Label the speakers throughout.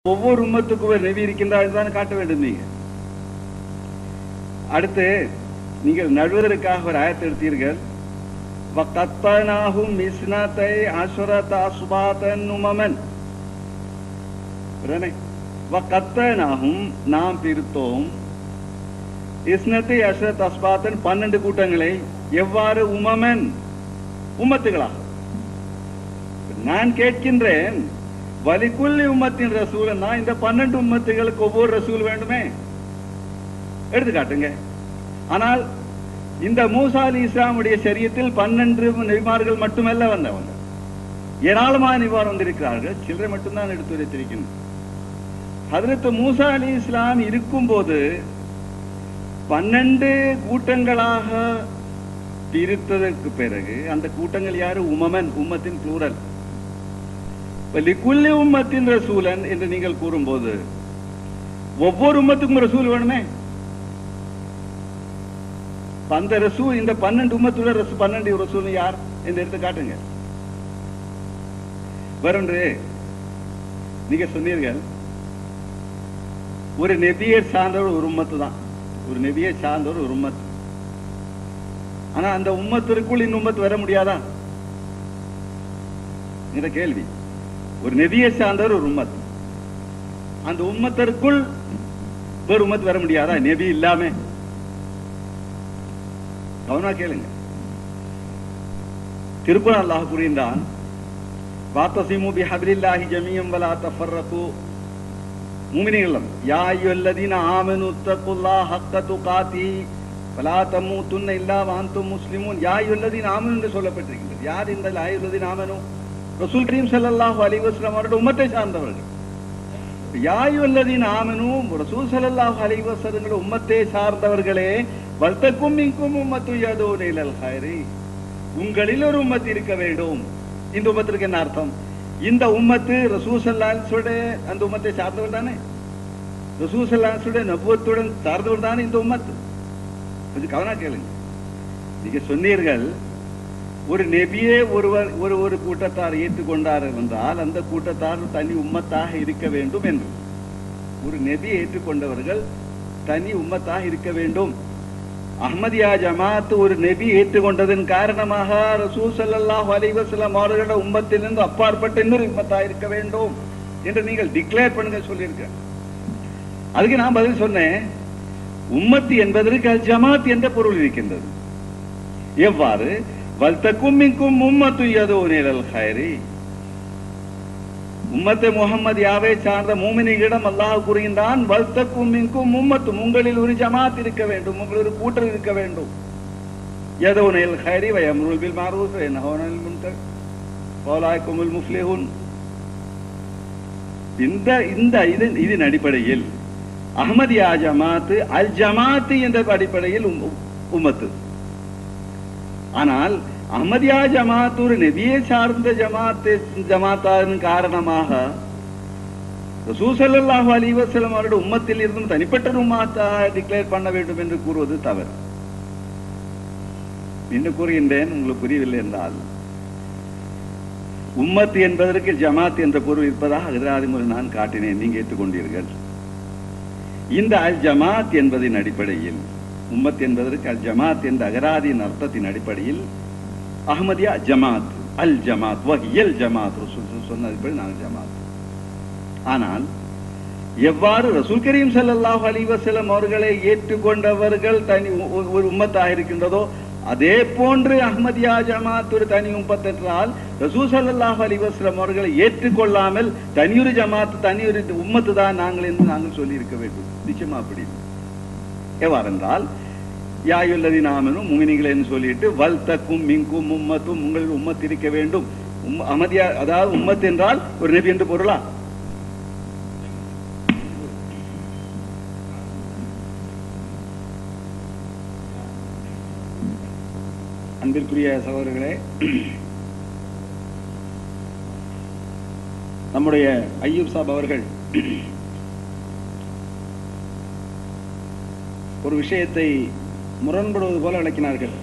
Speaker 1: ஒவ்வொரு உம்மத்துக்கும் ஒரு நபி இருக்கின்றார் தான் காட்ட வேண்டும் நீங்க அடுத்து நீங்கள் நடுவதற்காக ஒரு ஆயத்தை எடுத்தீர்கள் وَقَطَّعْنَاهُمْ مِثْنَتَيْ عَشْرَةَ أَصْبَاطًا أُمَمًا உடனே وَقَطَّعْنَاهُمْ நாம் பிரித்தோம் இஸ்னத்தை அஷ்ரத் அஸ்பாத்தன் பன்னெண்டு கூட்டங்களை எவ்வாறு உமமன் உம்மத்துகளா நான் கேட்கின்றேன் வலிக்குள்ளி உம்மத்தின் ரசூல்னா இந்த பன்னெண்டு உம்மத்துகளுக்கு ஒவ்வொரு ரசூல் வேண்டுமே எடுத்துக்காட்டுங்க ஆனால் இந்த மூசா அலி இஸ்லாமுடைய சரியத்தில் பன்னெண்டு நெறிமார்கள் மட்டுமல்ல வந்தவங்க ஏராளமான நிவார் வந்திருக்கிறார்கள் சில்லறை மட்டும்தான் எடுத்து வைத்திருக்கின்றனர் ஹதரத் மூசா அலி இஸ்லாம் இருக்கும்போது பன்னெண்டு கூட்டங்களாக பிரித்ததற்கு பிறகு அந்த கூட்டங்கள் யாரு உமமன் உம்மத்தின் ப்ளூரல் லிக்குல்லி உம்மத்தின் ரசூலன் என்று நீங்கள் கூறும்போது ஒவ்வொரு உம்மத்துக்கும் ரசூல் வேணுமே அந்த ரசூல் இந்த பன்னெண்டு உம்மத்துள்ள ரசூ பன்னெண்டு ரசூல் யார் என்று எடுத்து காட்டுங்க வரொன்று நீங்க சொன்னீர்கள் ஒரு நெபியை சார்ந்தவர் ஒரு உம்மத்து தான் ஒரு நெபியை சார்ந்தவர் ஒரு உம்மத்து ஆனா அந்த உம்மத்திற்குள் இந்த உம்மத்து வர முடியாதா இந்த கேள்வி ஒரு நெபியை சார்ந்தவர் ஒரு உம்மத் அந்த உம்மத்திற்குள் ஒரு உம்மத் வர முடியாதா நெபி இல்லாம கவனமா கேளுங்க திருக்குறள் அல்லாஹ் கூறுகின்றான் வாத்தசிமு பி ஹபிலில்லாஹி ஜமியம் வலா தஃபர்ரகு முமினிகளும் யா அய்யுல்லதீன ஆமனு தக்குல்லாஹ் ஹக்க துகாதி வலா தமூதுன்ன இல்லா வஅன்தும் முஸ்லிமூன் யா அய்யுல்லதீன ஆமனு என்று சொல்லப்பட்டிருக்கின்றது யார் இந்த யா அய்யுல்லதீன ஆமனு ரசூல் கரீம் ஸல்லல்லாஹு அலைஹி வஸல்லம் அவருடைய உம்மத்தை சார்ந்தவர்கள் யா அய்யுல்லதீன ஆமனு ரசூல் ஸல்லல்லாஹு அலைஹி வஸல்லம் உம்மத்தை சார்ந்தவர்களே வல்தக்கும் மின்கும் உம்மத்து யதூன இலல் ஹைரி உங்களில் ஒரு உம்மத்து இருக்க வேண்டும் இந்த உம்மத்திற்கு என்ன அர்த்தம் இந்த உம்மத்து ரசூசல்லாசுடைய அந்த உம்மத்தை சார்ந்தவர் தானே ரசூசல்லாசுடைய நபுவத்துடன் சார்ந்தவர் தானே இந்த உம்மத்து கொஞ்சம் கவனம் கேளுங்க நீங்க சொன்னீர்கள் ஒரு நெபியே ஒருவர் ஒரு ஒரு கூட்டத்தார் ஏற்றுக்கொண்டார் என்றால் அந்த கூட்டத்தார் தனி உம்மத்தாக இருக்க வேண்டும் என்று ஒரு நெபியை ஏற்றுக்கொண்டவர்கள் தனி உம்மத்தாக இருக்க வேண்டும் அஹ்மதியா ஜமாத் ஒரு நெபி ஏற்றுக்கொண்டதன் காரணமாக ரசூல் ஸல்லல்லாஹு அலைஹி வஸல்லம் அவர்களோட உம்மத்திலிருந்து அப்பாற்பட்ட இன்னொரு உம்மத்தா இருக்க வேண்டும் என்று நீங்கள் டிக்ளேர் பண்ணுங்க சொல்லியிருக்க அதுக்கு நான் பதில் சொன்னேன் உம்மத்து என்பதற்கு அல் ஜமாத் என்ற பொருள் இருக்கின்றது எவ்வாறு வல்தக்கும் மின்கும் உம்மத்து யதோ நிழல் ஹைரி உம்மத்தை முகமது யாவை சார்ந்த மூமினிகளிடம் அல்லாஹ் கூறுகின்றான் வல்தக்கும் மின்கும் உம்மத்தும் உங்களில் ஒரு ஜமாத் இருக்க வேண்டும் உங்களில் ஒரு கூட்டல் இருக்க வேண்டும் ஏதோ நெல் ஹைரி வயம்ருல் பில் மாரூஃப் நஹோனல் முன்கர் பௌலாய்க்குமுல் முஃப்லிஹுன் இந்த இந்த இதன் இதன் அடிப்படையில் அஹ்மதியா ஜமாத் அல் ஜமாத் என்ற அடிப்படையில் உம்- உம்மத்து ஆனால் அஹ்மதியா ஜமாத் ஒரு நபியை சார்ந்த ஜமாத் ஜமாத்தின் காரணமாக ரசூசல்லாஹு அலைஹி வஸல்லம் அவருடைய உம்மத்தில் இருந்தும் தனிப்பட்ட உம்மத்தாக டிக்ளேர் பண்ண வேண்டும் என்று கூறுவது தவறு இன்னும் கூறுகின்றேன் உங்களுக்கு புரியவில்லை என்றால் உம்மத் என்பதற்கு ஜமாத் என்ற பொருள் இருப்பதாக எதிராதி முறை நான் காட்டினேன் நீங்க ஏற்றுக்கொண்டீர்கள் இந்த அல் ஜமாத் என்பதின் அடிப்படையில் உம்மத் என்பதற்கு அல் ஜமாத் என்ற அகராதியின் அர்த்தத்தின் அடிப்படையில் அஹ்மதியா ஜமாத் அல் ஜமாத் வஹியல் ஜமாத் ரசூல் சொன்னதுபடி நான் ஜமாத் ஆனால் எவ்வாறு ரசூல் கரீம் ஸல்லல்லாஹு அலைஹி வஸல்லம் அவர்களை ஏற்றுக்கொண்டவர்கள் தனி ஒ- ஒரு உம்மத்தாக இருக்கின்றதோ அதே போன்று அஹ்மதியா ஜமாத் ஒரு தனி உம்மத் என்றால் ரசூல் ஸல்லல்லாஹு அலைஹி வஸல்லம் அவர்களை ஏற்றுக்கொள்ளாமல் தனியொரு ஜமாத் தனியொரு உம்மத்து தான் நாங்கள் என்று நாங்கள் சொல்லி இருக்க வேண்டும் நிச்சயமா அப்படி இல்லை. எவ்வாறென்றால் யாயுல்லதி நாமனும் முமினிகளேன்னு சொல்லிட்டு வல் தக்கும் மிங்கும் உம்மத்தும் உங்களில் உம்மத் இருக்க வேண்டும் உம்- அமதியா அதாவது உம்மத் என்றால் ஒரு நபி என்று பொருளா அன்பிற்குரிய சகோதரர்களே நம்முடைய ஐயூப் சாப் அவர்கள் ஒரு விஷயத்தை முரண்படுவது போல விளக்கினார்கள்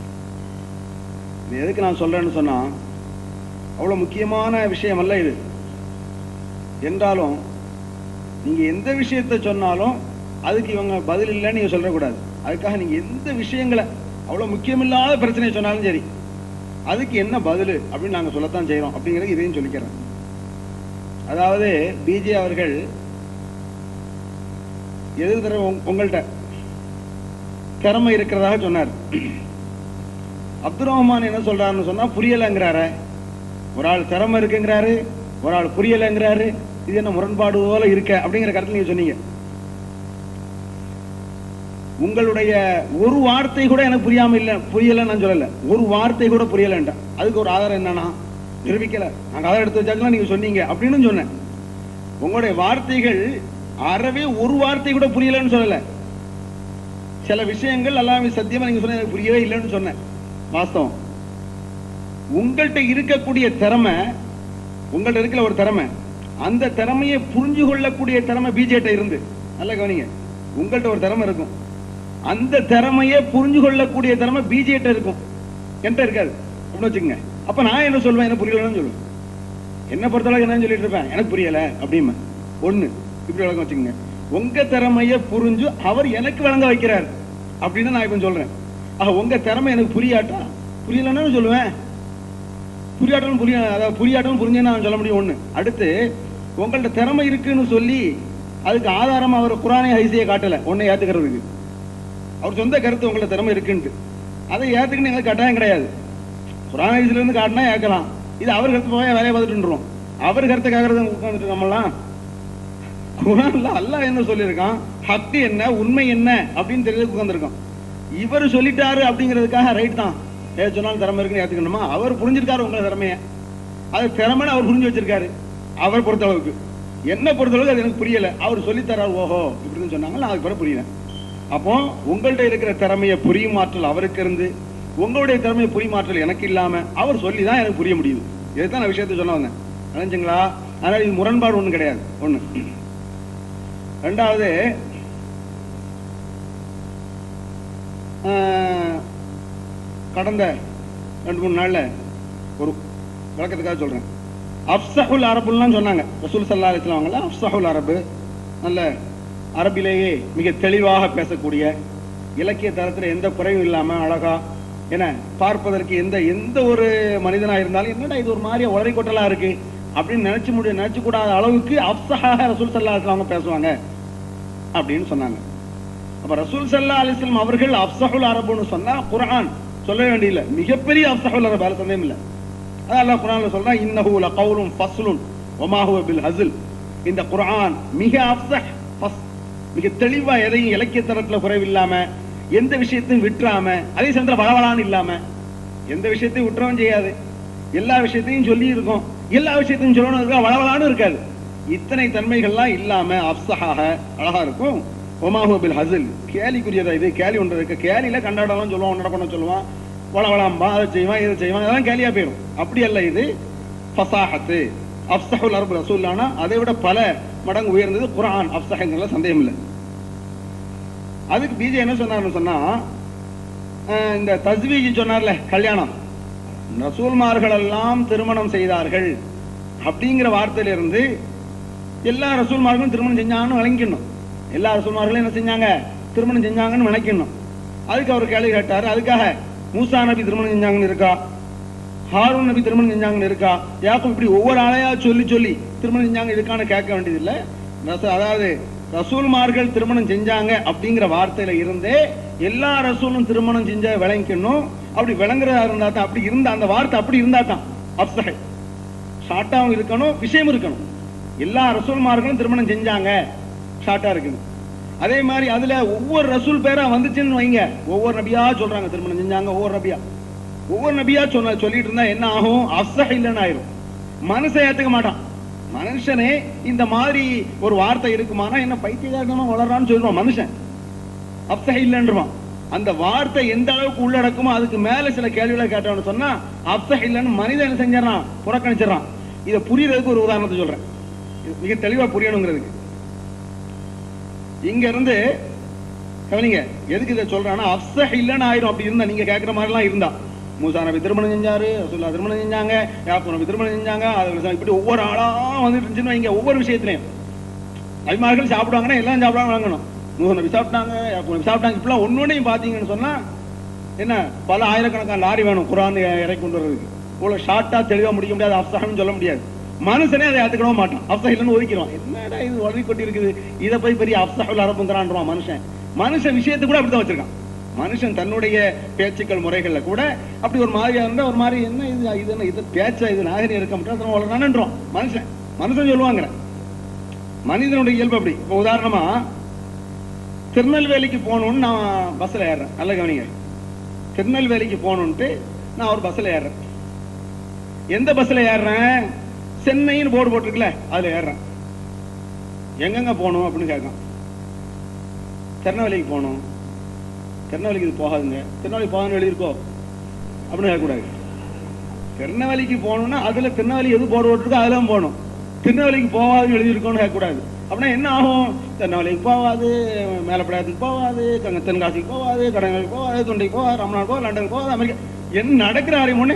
Speaker 1: இது எதுக்கு நான் சொல்றேன்னு சொன்னா அவ்வளவு முக்கியமான விஷயம் அல்ல இது என்றாலும்
Speaker 2: நீங்க எந்த விஷயத்தை சொன்னாலும் அதுக்கு இவங்க பதில் இல்லைன்னு நீங்க சொல்லக்கூடாது அதுக்காக நீங்க எந்த விஷயங்களை அவ்வளவு முக்கியமில்லாத பிரச்சனையை சொன்னாலும் சரி அதுக்கு என்ன பதில் அப்படின்னு நாங்க சொல்லத்தான் செய்றோம் அப்படிங்கறது இதையும் சொல்லிக்கிறேன் அதாவது பிஜே அவர்கள் எதிர் தர உங்கள்கிட்ட திறமை இருக்கிறதாக சொன்னார் அப்துல் ரஹ்மான் என்ன சொல்றாருன்னு சொன்னா புரியலைங்கிறாரு ஒரு ஆள் திறமை இருக்குங்கிறாரு ஒரு ஆள் புரியலைங்கிறாரு இது என்ன முரண்பாடு போல இருக்க அப்படிங்கிற கருத்து நீங்க சொன்னீங்க உங்களுடைய ஒரு வார்த்தை கூட எனக்கு புரியாம இல்ல புரியல நான் சொல்லல ஒரு வார்த்தை கூட புரியலன்ட்டா அதுக்கு ஒரு ஆதாரம் என்னன்னா நிரூபிக்கல நாங்க அதை எடுத்து வச்சாக்கலாம் நீங்க சொன்னீங்க அப்படின்னு சொன்னேன் உங்களுடைய வார்த்தைகள் அறவே ஒரு வார்த்தை கூட புரியலன்னு சொல்லல சில விஷயங்கள் எல்லாமே சத்தியமா நீங்க சொன்ன எனக்கு புரியவே இல்லைன்னு சொன்னேன் வாஸ்தவம் உங்கள்கிட்ட இருக்கக்கூடிய திறமை உங்கள்ட்ட இருக்கிற ஒரு திறமை அந்த திறமையை புரிஞ்சு கொள்ளக்கூடிய திறமை பிஜேட்ட இருந்து நல்லா கவனிங்க உங்கள்ட்ட ஒரு திறமை இருக்கும் அந்த திறமையை புரிஞ்சு கொள்ளக்கூடிய திறமை பிஜேட்ட இருக்கும் என்கிட்ட இருக்காது அப்படின்னு வச்சுக்கோங்க அப்ப நான் என்ன சொல்வேன் எனக்கு புரியலன்னு சொல்லுவேன் என்ன பொறுத்தளவுக்கு என்னன்னு சொல்லிட்டு இருப்பேன் எனக்கு புரியல அப்படிமா ஒண்ணு இப்படி விளக்கம் வச்சுக்கோங்க உங்க திறமைய புரிஞ்சு அவர் எனக்கு விளங்க வைக்கிறார் அப்படின்னு நான் இப்ப சொல்றேன் ஆக உங்க திறமை எனக்கு புரியாட்டா புரியலன்னு சொல்லுவேன் புரியாட்டம் புரிய அதாவது புரியாட்டம் புரிஞ்சேன்னு நான் சொல்ல முடியும் ஒண்ணு அடுத்து உங்கள்ட்ட திறமை இருக்குன்னு சொல்லி அதுக்கு ஆதாரம் அவர் குரானை ஹைசியை காட்டல உன்னை ஏத்துக்கிறதுக்கு அவர் சொந்த கருத்து உங்கள்ட்ட திறமை இருக்குன்ட்டு அதை ஏத்துக்கணும் எங்களுக்கு கட்டாயம் கிடையாது குரான் ஹைசில இருந்து காட்டினா ஏற்கலாம் இது அவர் கருத்து போய் வேலையை பார்த்துட்டுருவோம் அவர் கருத்தை கேட்கறது உட்காந்துட்டு நம்மலாம் குரான்ல அல்லாஹ் என்ன சொல்லியிருக்கான் ஹக்கு என்ன உண்மை என்ன அப்படின்னு தெரியல உட்காந்துருக்கோம் இவர் சொல்லிட்டாரு அப்படிங்கிறதுக்காக ரைட் தான் ஏ சொன்னாலும் திறமை இருக்குன்னு ஏத்துக்கணுமா அவர் புரிஞ்சிருக்காரு உங்க திறமைய அது திறமைன்னு அவர் புரிஞ்சு வச்சிருக்காரு அவர் பொறுத்தளவுக்கு என்ன பொறுத்தளவுக்கு அது எனக்கு புரியல அவர் சொல்லித்தரார் ஓஹோ இப்படின்னு சொன்னாங்க அதுக்கு பிறகு புரியல அப்போ உங்கள்ட்ட இருக்கிற திறமையை புரியுமாற்றல் அவருக்கு இருந்து உங்களுடைய திறமையை புரியுமாற்றல் எனக்கு இல்லாம அவர் சொல்லி தான் எனக்கு புரிய முடியுது இதுதான் நான் விஷயத்தை சொல்ல வந்தேன் நினைச்சுங்களா அதனால இது முரண்பாடு ஒண்ணு கிடையாது ஒண்ணு ரெண்டாவது ஆஹ், கடந்த ரெண்டு மூணு நாள்ல ஒரு விளக்கத்துக்காக சொல்றேன் அப்சஹுல் அரபுல்லாம் சொன்னாங்க ரசூல் சல்லா அலிஸ்லாம் அவங்கள அப்சஹுல் அரபு நல்ல அரபிலேயே மிக தெளிவாக பேசக்கூடிய இலக்கிய தரத்துல எந்த குறையும் இல்லாம அழகா என்ன பார்ப்பதற்கு எந்த எந்த ஒரு மனிதனா இருந்தாலும் என்னடா இது ஒரு மாதிரியா உளறி கொட்டலா இருக்கு அப்படின்னு நினைச்சு முடிய நினைச்சு கூடாத அளவுக்கு அப்சஹாக ரசூல் சல்லா அலிஸ்லாம் அவங்க பேசுவாங்க அப்படின்னு சொன்னாங்க அப்ப ரசூல் சல்லா அலிஸ்லாம் அவர்கள் அப்சஹுல் அரபுன்னு சொன்னா குர்ஆன் சொல்ல வேண்டியதில்லை மிகப்பெரிய அப்சஹுல் அரபு அதுல சந்தேகம் இல்லை அதான் அல்லாஹ் குர்ஆன்ல சொல்றான் இன்னஹு லகவுலுன் ஃபஸ்லுன் வமா ஹுவ பில் ஹஸ்ல் இந்த குர்ஆன் மிக அப்சஹ் ஃபஸ் மிக தெளிவா எதையும் இலக்கிய தரத்துல குறைவில்லாம எந்த விஷயத்தையும் விட்டுறாம அதே சமயத்துல வளவளான்னு இல்லாம எந்த விஷயத்தையும் விட்டுறவும் செய்யாது எல்லா விஷயத்தையும் சொல்லி இருக்கும் எல்லா விஷயத்தையும் சொல்லணும் இருக்கா வளவளான்னு இருக்காது இத்தனை தன்மைகள்லாம் இல்லாம அப்சஹாக அழகா இருக்கும் ஒமாஹு பில் ஹசில் கேலிக்குரியதா இது கேலி ஒன்று இருக்கு கேலியில கண்டாடலாம் சொல்லுவான் நடக்கணும் சொல்லுவான் வளவளாம்பா அதை செய்வான் இதை செய்வான் அதெல்லாம் கேலியா போயிடும் அப்படி அல்ல இது ஃபசாஹத்து அப்சஹுல் அரபு ரசூல்லானா அதை விட பல மடங்கு உயர்ந்தது குர்ஆன் அப்சஹங்கிறதுல சந்தேகம் இல்லை அதுக்கு பிஜே என்ன சொன்னார்னு சொன்னா அஹ் இந்த தஸ்வீஜ் சொன்னார்ல கல்யாணம் ரசூல்மார்கள் எல்லாம் திருமணம் செய்தார்கள் அப்படிங்கிற வார்த்தையில இருந்து எல்லா ரசூல்மார்களும் திருமணம் செஞ்சாங்கன்னு விளங்கிக்கணும் எல்லா ரசூல்மார்களும் என்ன செஞ்சாங்க திருமணம் செஞ்சாங்கன்னு நினைக்கணும் அதுக்கு அவர் கேள்வி கேட்டாரு அதுக்காக மூசா நபி திருமணம் செஞ்சாங்கன்னு இருக்கா ஹாரூன் நபி திருமணம் செஞ்சாங்கன்னு இருக்கா யாக்கும் இப்படி ஒவ்வொரு ஆளையா சொல்லி சொல்லி திருமணம் செஞ்சாங்க இதுக்கான கேட்க வேண்டியது இல்ல ரச- அதாவது ரசூல்மார்கள் திருமணம் செஞ்சாங்க அப்படிங்கிற வார்த்தையில இருந்தே எல்லா ரசூலும் திருமணம் செஞ்ச விளங்கிக்கணும் அப்படி விளங்குறதா இருந்தா தான் அப்படி இருந்தா அந்த வார்த்தை அப்படி இருந்தா தான் அப்சகை ஷார்ட்டாவும் இருக்கணும் விஷயம் இருக்கணும் எல்லா ரசூல்மார்களும் திருமணம் செஞ்சாங்க ஷார்ட்டா இருக்குது அதே மாதிரி அதுல ஒவ்வொரு ரசூல் பேரா வந்துச்சுன்னு வைங்க ஒவ்வொரு நபியா சொல்றாங்க திருமணம் செஞ்சாங்க ஒவ்வொரு நபியா ஒவ்வொரு நபியா சொன்ன சொல்லிட்டு இருந்தா என்ன ஆகும் அப்சஹ இல்லைன்னு ஆயிரும் மனுஷன் ஏத்துக்க மாட்டான் மனுஷனே இந்த மாதிரி ஒரு வார்த்தை இருக்குமானா என்ன பைத்தியகாரமா வளர்றான்னு சொல்லுவான் மனுஷன் அப்சஹ இல்லைன்றான் அந்த வார்த்தை எந்த அளவுக்கு உள்ளடக்குமோ அதுக்கு மேல சில கேள்விகளை கேட்டவன்னு சொன்னா அப்சஹ இல்லைன்னு மனிதன் என்ன செஞ்சிடறான் புறக்கணிச்சிடறான் இதை புரியறதுக்கு ஒரு உதாரணத்தை சொல்றேன் இது மிக தெளிவா புரியணுங்கிறதுக்கு இங்க இருந்து கவனிங்க எதுக்கு இதை சொல்றான்னா அப்சஹ் இல்லைன்னு ஆயிரும் அப்படி இருந்தா நீங்க கேட்கிற மாதிரிலாம் இருந்தா மூசா நபி திருமணம் செஞ்சாரு ரசூல்லா திருமணம் செஞ்சாங்க யாக்கூப் நபி திருமணம் செஞ்சாங்க அது இப்படி ஒவ்வொரு ஆளா வந்துட்டு இருந்துச்சுன்னு வைங்க ஒவ்வொரு விஷயத்திலையும் நபிமார்கள் சாப்பிடுவாங்கன்னா எல்லாம் சாப்பிடாம வாங்கணும் நூறு நபி சாப்பிட்டாங்க யாக்கூப் நபி சாப்பிட்டாங்க இப்பெல்லாம் ஒன்னொன்னையும் பார்த்தீங்கன்னு சொன்னா என்ன பல ஆயிரக்கணக்கான லாரி வேணும் குரான் இறக்கி கொண்டு வர்றதுக்கு இவ்வளவு ஷார்ட்டா தெளிவா முடிக்க முடியாது அப்சாஹ்னு சொல்ல முடியாது மனுஷனே அதை ஏத்துக்கவே மாட்டான் அப்சா இல்லைன்னு ஒதுக்கிடுவான் என்னடா இது உடனே கொட்டி இருக்குது இதை போய் பெரிய அப்சாஹுல் அரபுங்கிறான்றான் மனுஷன் மனுஷன் விஷயத்தை கூட அப்படிதான் வச்சிருக்கான் மனுஷன் தன்னுடைய பேச்சுக்கள் முறைகள்ல கூட அப்படி ஒரு மாதிரியா இருந்தா ஒரு மாதிரி என்ன இது இது என்ன இது பேச்சா இது நாகரிகம் இருக்க மாட்டேன் வளர்றான்ன்றோம் மனுஷன் மனுஷன் சொல்லுவாங்க மனிதனுடைய இயல்பு அப்படி இப்போ உதாரணமா திருநெல்வேலிக்கு போகணும்னு நான் பஸ்ஸில் ஏறுறேன் நல்ல கவனிங்க திருநெல்வேலிக்கு போகணுன்ட்டு நான் ஒரு பஸ்ஸில் ஏறுறேன் எந்த பஸ்ஸில் ஏறுறேன் சென்னைன்னு போர்டு போட்டிருக்குல்ல அதில் ஏறுறேன் எங்கெங்க போகணும் அப்படின்னு கேட்கான் திருநெல்வேலிக்கு போகணும் திருநெல்வேலிக்கு இது போகாதுங்க திருநெல்வேலி போகாதுன்னு எழுதியிருக்கோ அப்படின்னு கேட்கக்கூடாது திருநெல்வேலிக்கு போகணும்னா அதுல திருநெல்வேலி எது போர்டு போட்டிருக்கோ அதெல்லாம் போகணும் திருநெல்வேலிக்கு போகாதுன்னு எழுதியிருக்கோன்னு கேட்கக்கூடாது அப்படின்னா என்ன ஆகும் திருநெல்வேலிக்கு போகாது மேலப்படாயத்துக்கு போகாது கங்க தென்காசிக்கு போகாது கடங்களுக்கு போகாது தொண்டைக்கு போகாது ரமநாடு போகாது லண்டனுக்கு போகாது அமெரிக்கா என்ன நடக்கிற அறிமுன்னு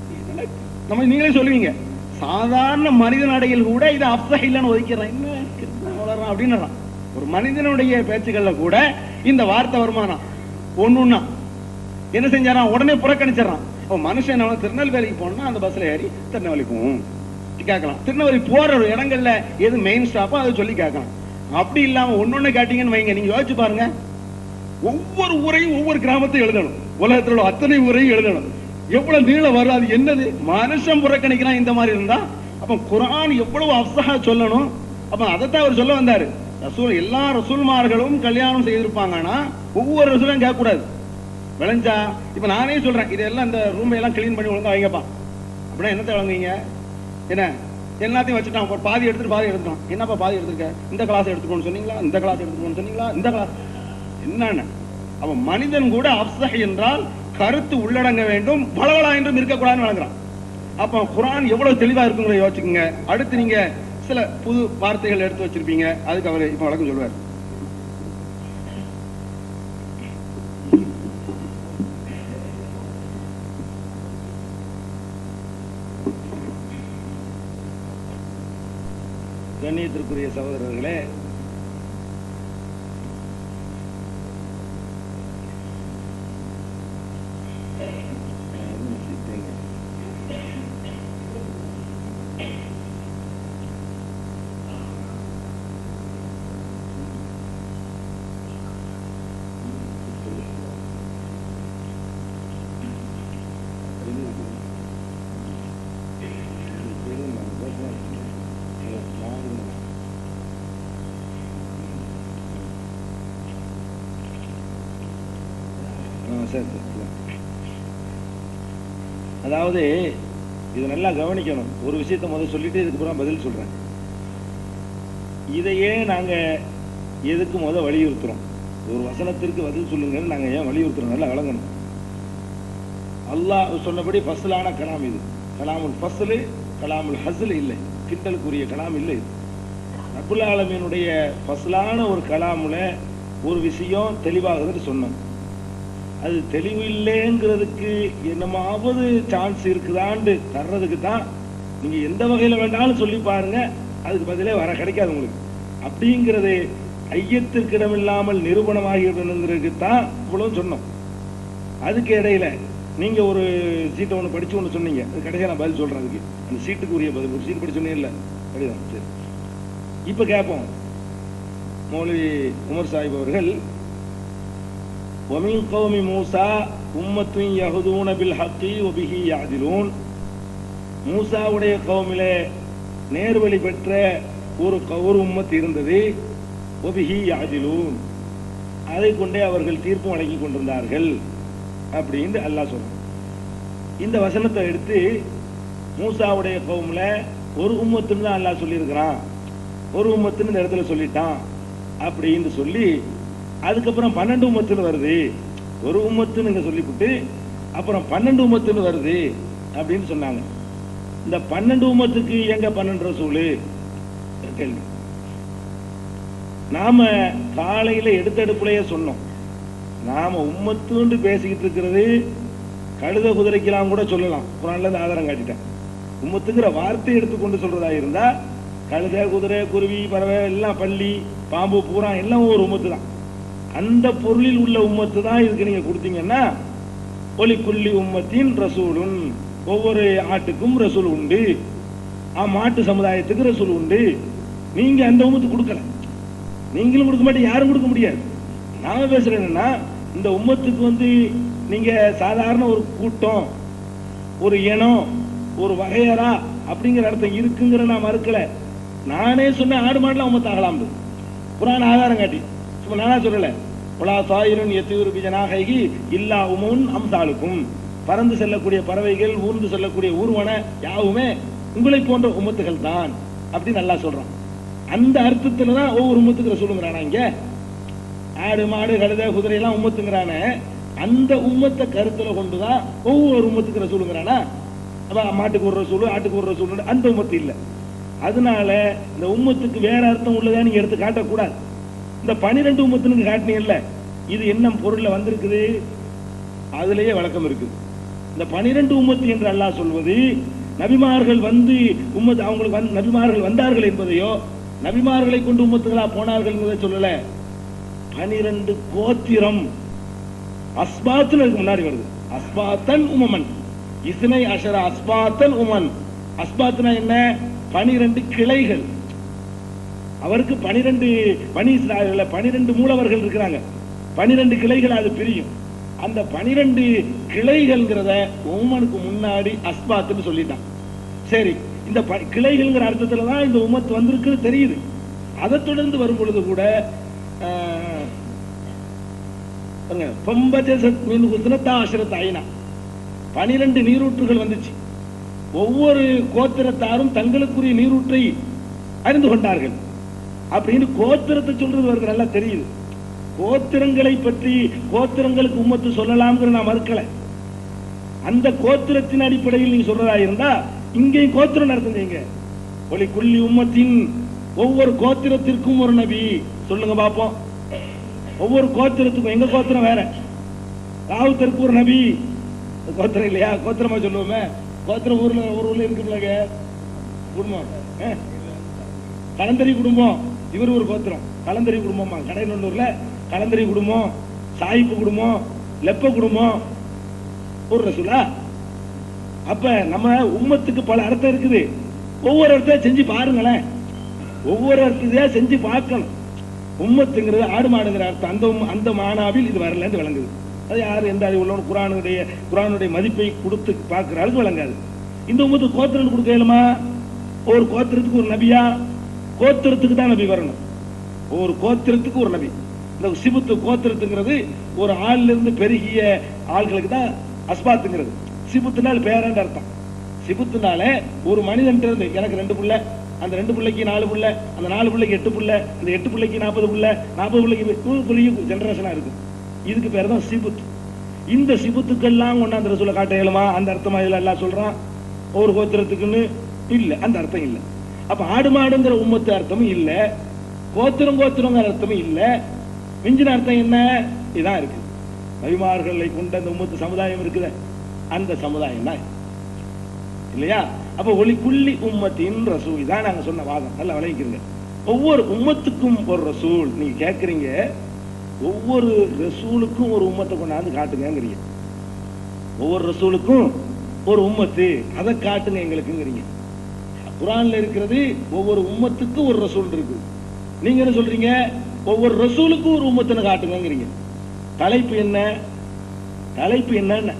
Speaker 2: நம்ம நீங்களே சொல்லுவீங்க சாதாரண மனித நடையில் கூட இது அப்சா இல்லைன்னு ஒதுக்கிறான் என்ன கிருஷ்ணன் வளர்றான் அப்படின்னு ஒரு மனிதனுடைய பேச்சுக்கள்ல கூட இந்த வார்த்தை வருமானம் ஒண்ணுன்னா என்ன செஞ்சாராம் உடனே புறக்கணிச்சிடறான் இப்போ மனுஷன் அவன் திருநெல்வேலிக்கு போனா அந்த பஸ்ல ஏறி திருநெல்வேலி போகும் கேட்கலாம் திருநெல்வேலி போற ஒரு இடங்கள்ல எது மெயின் ஸ்டாப்போ அதை சொல்லி கேட்கலாம் அப்படி இல்லாம ஒன்னொன்னு கேட்டீங்கன்னு வைங்க நீங்க யோசிச்சு பாருங்க ஒவ்வொரு ஊரையும் ஒவ்வொரு கிராமத்தையும் எழுதணும் உலகத்தில் உள்ள அத்தனை ஊரையும் எழுதணும் எவ்வளவு நீளம் வரும் அது என்னது மனுஷன் புறக்கணிக்கிறான் இந்த மாதிரி இருந்தா அப்ப குரான் எவ்வளவு அப்சஹா சொல்லணும் அப்ப அதைத்தான் அவர் சொல்ல வந்தாரு ரசூல் எல்லா ரசூல்மார்களும் கல்யாணம் செய்திருப்பாங்கன்னா ஒவ்வொரு ரசூலும் கேட்க கூடாது விளைஞ்சா இப்ப நானே சொல்றேன் இதெல்லாம் இந்த ரூமை எல்லாம் கிளீன் பண்ணி ஒழுங்கா வைங்கப்பா அப்படின்னா என்னத்தை வழங்குவீங்க என்ன எல்லாத்தையும் வச்சுட்டான் ஒரு பாதி எடுத்துட்டு பாதி எடுத்துட்டான் என்னப்பா பாதி எடுத்துருக்க இந்த கிளாஸ் எடுத்துக்கோன்னு சொன்னீங்களா இந்த கிளாஸ் எடுத்துக்கோன்னு சொன்னீங்களா இந்த கிளாஸ் என்னன்னு அவன் மனிதன் கூட அப்சஹ் என்றால் கருத்து உள்ளடங்க வேண்டும் பலவலா என்றும் இருக்கக்கூடாதுன்னு வழங்குறான் அப்ப குரான் எவ்வளவு தெளிவா இருக்குங்கிற யோசிச்சுக்கோங்க அடுத்து நீங்க சில புது வார்த்தைகள் எடுத்து வச்சிருப்பீங்க அதுக்கு அவர் இப்ப வழக்கம் சொல்லுவார்
Speaker 1: கண்ணியத்திற்குரிய சகோதரர்களே ஆ, சரி சரி, சரி. அதாவது இது நல்லா கவனிக்கணும் ஒரு விஷயத்த முதல்ல சொல்லிட்டு இதுக்கு அப்புறம் பதில் சொல்றேன் இதையே நாங்க எதுக்கு முத வலியுறுத்துறோம் ஒரு வசனத்திற்கு பதில் சொல்லுங்கன்னு நாங்க ஏன் வலியுறுத்துறோம் நல்லா விளங்கணும் அல்லாஹ் சொன்னபடி ஃபஸ்லான கலாம் இது கலாமுல் ஃபஸ்லு கலாமுல் ஹஸ்ல் இல்லை கிண்டலுக்குரிய கலாம் இல்லை இது ரப்புல் ஆலமீனுடைய ஃபஸ்லான ஒரு கலாமுல ஒரு விஷயம் தெளிவாகுதுன்னு சொன்னோம் அது தெளிவு இல்லைங்கிறதுக்கு என்னமாவது சான்ஸ் இருக்குதான்னு தர்றதுக்கு தான் நீங்க எந்த வகையில வேண்டாலும் சொல்லி பாருங்க அதுக்கு பதிலே வர கிடைக்காது உங்களுக்கு அப்படிங்கிறது ஐயத்திற்கு இடமில்லாமல் நிரூபணமாகிறதுங்கிறதுக்கு தான் இவ்வளவு சொன்னோம் அதுக்கு இடையில நீங்க ஒரு சீட்டை ஒன்று படிச்சு ஒன்று சொன்னீங்க அது கடைசியா நான் பதில் சொல்றேன் அதுக்கு அந்த சீட்டுக்கு உரிய பதில் ஒரு சீட் படிச்சு சொன்னே இல்லை அப்படிதான் சரி இப்ப கேட்போம் மௌலவி உமர் சாஹிப் அவர்கள் ومن قوم موسى أمة يهدون بالحق وبه يعدلون மூசாவுடைய கவுமிலே நேர்வழி பெற்ற ஒரு க- ஒரு உம்மத் இருந்தது ஒபிஹி யாதிலூன் அதை கொண்டே அவர்கள் தீர்ப்பு வழங்கி கொண்டிருந்தார்கள் அப்படின்னு அல்லாஹ் சொல்றான் இந்த வசனத்தை எடுத்து மூசாவுடைய கவுமில் ஒரு உம்மத்துன்னு தான் அல்லாஹ் சொல்லியிருக்கிறான் ஒரு உம்மத்துன்னு இந்த இடத்துல சொல்லிட்டான் அப்படின்னு சொல்லி அதுக்கப்புறம் பன்னெண்டு உம்மத்துன்னு வருது ஒரு உம்மத்துன்னு இங்க சொல்லிவிட்டு அப்புறம் பன்னெண்டு உம்மத்துன்னு வருது அப்படின்னு சொன்னாங்க இந்த பன்னெண்டு உம்மத்துக்கு எங்க பன்னெண்டு ரசூலு கேள்வி நாம காலையில எடுத்தடுப்புலயே சொன்னோம் நாம உம்மத்துன்னு பேசிக்கிட்டு இருக்கிறது கழுத குதிரைக்கெல்லாம் கூட சொல்லலாம் குரான்ல இருந்து ஆதாரம் காட்டிட்டேன் உம்மத்துங்கிற வார்த்தை எடுத்துக்கொண்டு சொல்றதா இருந்தா
Speaker 3: கழுதை குதிரை குருவி பறவை எல்லாம் பள்ளி பாம்பு பூரா எல்லாம் ஒரு உம்மத்து தான் அந்த பொருளில் உள்ள உம்மத்து தான் இதுக்கு நீங்க கொடுத்தீங்கன்னா ஒலி குள்ளி உம்மத்தின் ரசூலுன் ஒவ்வொரு ஆட்டுக்கும் ரசூல் உண்டு ஆ மாட்டு சமுதாயத்துக்கு ரசூல் உண்டு நீங்க அந்த உம்மத்து கொடுக்கல நீங்களும் கொடுக்க மாட்டீங்க யாரும் கொடுக்க முடியாது நாம பேசுறது என்னன்னா இந்த உம்மத்துக்கு வந்து நீங்க சாதாரண ஒரு கூட்டம் ஒரு இனம் ஒரு வகையறா அப்படிங்கிற அர்த்தம் இருக்குங்கிற நான் மறுக்கல நானே சொன்ன ஆடு மாடலாம் உம்மத்தாகலாம் புராண ஆதாரம் காட்டி சும்மா நானா சொல்லல உலா தாயிரன் எத்தியூர் பிஜனாகி இல்லா உமுன் அம்சாலுக்கும் பறந்து செல்லக்கூடிய பறவைகள் ஊர்ந்து செல்லக்கூடிய ஊர்வன யாவுமே உங்களை போன்ற உம்மத்துகள் தான் அப்படி நல்லா சொல்றான் அந்த அர்த்தத்துல தான் ஒவ்வொரு உம்மத்துக்கு சொல்லுங்கிறானா இங்க ஆடு மாடு கழுதை குதிரை எல்லாம் உம்மத்துங்கிறானே அந்த உம்மத்தை கருத்துல கொண்டுதான் ஒவ்வொரு உம்மத்துக்கு ரசூலுங்கிறானா அப்ப மாட்டுக்கு ஒரு ரசூலு ஆட்டுக்கு ஒரு ரசூலு அந்த உம்மத்து இல்ல அதனால இந்த உம்மத்துக்கு வேற அர்த்தம் உள்ளதா நீங்க எடுத்து காட்டக்கூடாது இந்த பனிரெண்டு உம்மத்துனுக்கு காட்டினீங்கல்ல இது என்ன பொருள்ல வந்திருக்குது அதுலயே விளக்கம் இருக்குது இந்த பனிரெண்டு உம்மத்து என்று அல்லாஹ் சொல்வது நபிமார்கள் வந்து உம்மத் அவங்களுக்கு வந்து நபிமார்கள் வந்தார்கள் என்பதையோ நபிமார்களை கொண்டு உம்மத்துகளா போனார்கள் என்பதை சொல்லல பனிரெண்டு கோத்திரம் அஸ்பாத்துன்னு அதுக்கு முன்னாடி வருது அஸ்பாத்தன் உமமன் இஸ்னை அஷர அஸ்பாத்தன் உமன் அஸ்பாத்னா என்ன பனிரெண்டு கிளைகள் அவருக்கு பனிரெண்டு பனி இஸ்ராயல்ல பனிரெண்டு மூலவர்கள் இருக்கிறாங்க பனிரெண்டு கிளைகள் அது பிரியும் அந்த பனிரெண்டு கிளைகள்ங்கிறத உமனுக்கு முன்னாடி அஸ்பாத்துன்னு சொல்லிட்டான் சரி இந்த ப- கிளைகள்ங்கிற அர்த்தத்துல தான் இந்த உம்மத் வந்திருக்குன்னு தெரியுது அதை தொடர்ந்து வரும் பொழுது கூட ஆஹ், பாருங்க, பொம்பஜசத் மீன் குத்துனத்தா அஷரத் ஐனா பனிரெண்டு நீரூற்றுகள் வந்துச்சு ஒவ்வொரு கோத்திரத்தாரும் தங்களுக்குரிய நீரூற்றை அறிந்து கொண்டார்கள் அப்படின்னு கோத்திரத்தை சொல்றது அவருக்கு நல்லா தெரியுது கோத்திரங்களை பற்றி கோத்திரங்களுக்கு உம்மத்து சொல்லலாம்ங்கிற நான் மறுக்கல அந்த கோத்திரத்தின் அடிப்படையில் நீங்க சொல்றதா இருந்தா இங்கேயும் கோத்திரம் நடத்தும் செய்யுங்க ஒலி குள்ளி உம்மத்தின் ஒவ்வொரு கோத்திரத்திற்கும் ஒரு நபி சொல்லுங்க பாப்போம் ஒவ்வொரு கோத்திரத்துக்கும் எங்க கோத்திரம் வேற ராவுத்தருக்கு ஒரு நபி கோத்திரம் இல்லையா கோத்திரமா சொல்லுவோமே கோத்திரம் ஊர்ல ஒரு ஊர்ல இருக்குல்லங்க குடும்பம் ஆ? கலந்தரி குடும்பம் இவர் ஒரு கோத்திரம் கலந்தரி குடும்பமா கடைநல்லூர்ல கலந்தரி குடும்பம் சாயிப்பு குடும்பம் லெப்ப குடும்பம் ஒரு ரசூலா அப்ப நம்ம உம்மத்துக்கு பல அர்த்தம் இருக்குது ஒவ்வொரு அர்த்தம் செஞ்சு பாருங்களேன் ஒவ்வொரு அர்த்தத்தையா செஞ்சு பார்க்கணும் உம்மத்துங்கிறது ஆடு மாடுங்கிற அர்த்தம் அந்த உம்ம- அந்த மானாவில் இது வரலன்னு விளங்குது அது யார் எந்த அறிவு உள்ளவன் குரானுடைய குரானுடைய மதிப்பை கொடுத்து பார்க்கிற அளவுக்கு விளங்காது இந்த உம்மத்துக்கு கோத்திரம் கொடுக்க இயலுமா ஒரு கோத்திரத்துக்கு ஒரு நபியா கோத்திரத்துக்கு தான் நபி வரணும் ஒரு கோத்திரத்துக்கு ஒரு நபி இந்த சிபுத்து கோத்திரத்துங்கிறது ஒரு ஆள்ல இருந்து பெருகிய ஆள்களுக்கு தான் அஸ்பாத்துங்கிறது சிபுத்துனால் பேரன்ற அர்த்தம் சிபுத்துனால ஒரு மனிதன் இருந்து எனக்கு ரெண்டு புள்ள அந்த ரெண்டு பிள்ளைக்கு நாலு புள்ள அந்த நாலு பிள்ளைக்கு எட்டு புள்ள அந்த எட்டு பிள்ளைக்கு நாற்பது புள்ள நாற்பது பிள்ளைக்கு நூறு பிள்ளைக்கு ஜெனரேஷனா இருக்கு இதுக்கு பேர் தான் சிபுத் இந்த சிபுத்துக்கெல்லாம் கொண்டாந்து சொல்ல காட்ட இயலுமா அந்த அர்த்தமா இதுல எல்லாம் சொல்றான் ஒரு கோத்திரத்துக்குன்னு இல்ல அந்த அர்த்தம் இல்ல அப்ப ஆடு மாடுங்கிற உம்மத்து அர்த்தமும் இல்ல கோத்திரம் கோத்திரங்கிற அர்த்தமும் இல்ல மிஞ்சின அர்த்தம் என்ன இதான் இருக்கு நபிமார்களை கொண்ட அந்த உம்மத்து சமுதாயம் இருக்குது அந்த சமுதாயம் தான் இது. இல்லையா அப்ப ஒளி குள்ளி உம்மத்தின் ரசூல் இதான் நாங்க சொன்ன வாதம் நல்லா விளைவிக்கிறீங்க ஒவ்வொரு உம்மத்துக்கும் ஒரு ரசூல் நீங்க கேக்குறீங்க ஒவ்வொரு ரசூலுக்கும் ஒரு உம்மத்தை கொண்டாந்து காட்டுங்கங்கிறீங்க ஒவ்வொரு ரசூலுக்கும் ஒரு உம்மத்து அதை காட்டுங்க எங்களுக்குங்கிறீங்க குரான்ல இருக்கிறது ஒவ்வொரு உம்மத்துக்கும் ஒரு ரசூல் இருக்கு நீங்க என்ன சொல்றீங்க ஒவ்வொரு ரசூலுக்கும் ஒரு உம்மத்தினை காட்டுங்கங்கிறீங்க தலைப்பு என்ன தலைப்பு என்னன்னு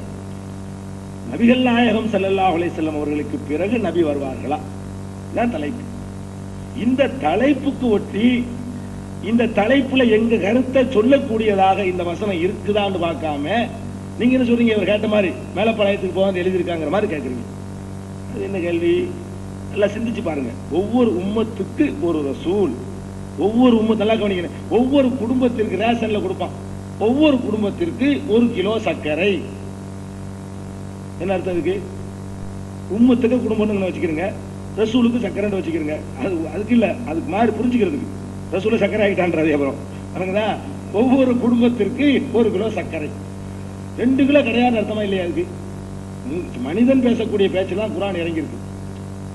Speaker 3: நபிகள் நாயகம் ஸல்லல்லாஹு அலைஹி வஸல்லம் அவர்களுக்கு பிறகு நபி வருவார்களா இதான் தலைப்பு இந்த தலைப்புக்கு ஒட்டி இந்த தலைப்புல எங்க கருத்தை சொல்லக்கூடியதாக இந்த வசனம் இருக்குதான்னு பார்க்காம நீங்க என்ன சொல்றீங்க இவர் கேட்ட மாதிரி மேலப்பாளையத்துக்கு போக எழுதியிருக்காங்கிற மாதிரி கேக்குறீங்க அது என்ன கேள்வி எல்லாம் சிந்திச்சு பாருங்க ஒவ்வொரு உம்மத்துக்கு ஒரு ரசூல் ஒவ்வொரு உம்மத் நல்லா கவனிக்கிறேன் ஒவ்வொரு குடும்பத்திற்கு ரேஷன்ல கொடுப்பான் ஒவ்வொரு குடும்பத்திற்கு ஒரு கிலோ சர்க்கரை என்ன அர்த்தம் இதுக்கு உம்மத்துக்கு குடும்பம்னு வச்சுக்கிறீங்க ரசூலுக்கு சக்கரைன்னு வச்சுக்கிறீங்க அது அதுக்கு இல்ல அதுக்கு மாதிரி புரிஞ்சுக்கிறதுக்கு ரசூல சக்கரை ஆகிட்டான்றது அப்புறம் வணங்குதா ஒவ்வொரு குடும்பத்திற்கு ஒரு கிலோ சர்க்கரை ரெண்டு கிலோ கிடையாது அர்த்தமா இல்லையா அதுக்கு ம், மனிதன் பேசக்கூடிய பேச்செல்லாம் குரான் இறங்கியிருக்கு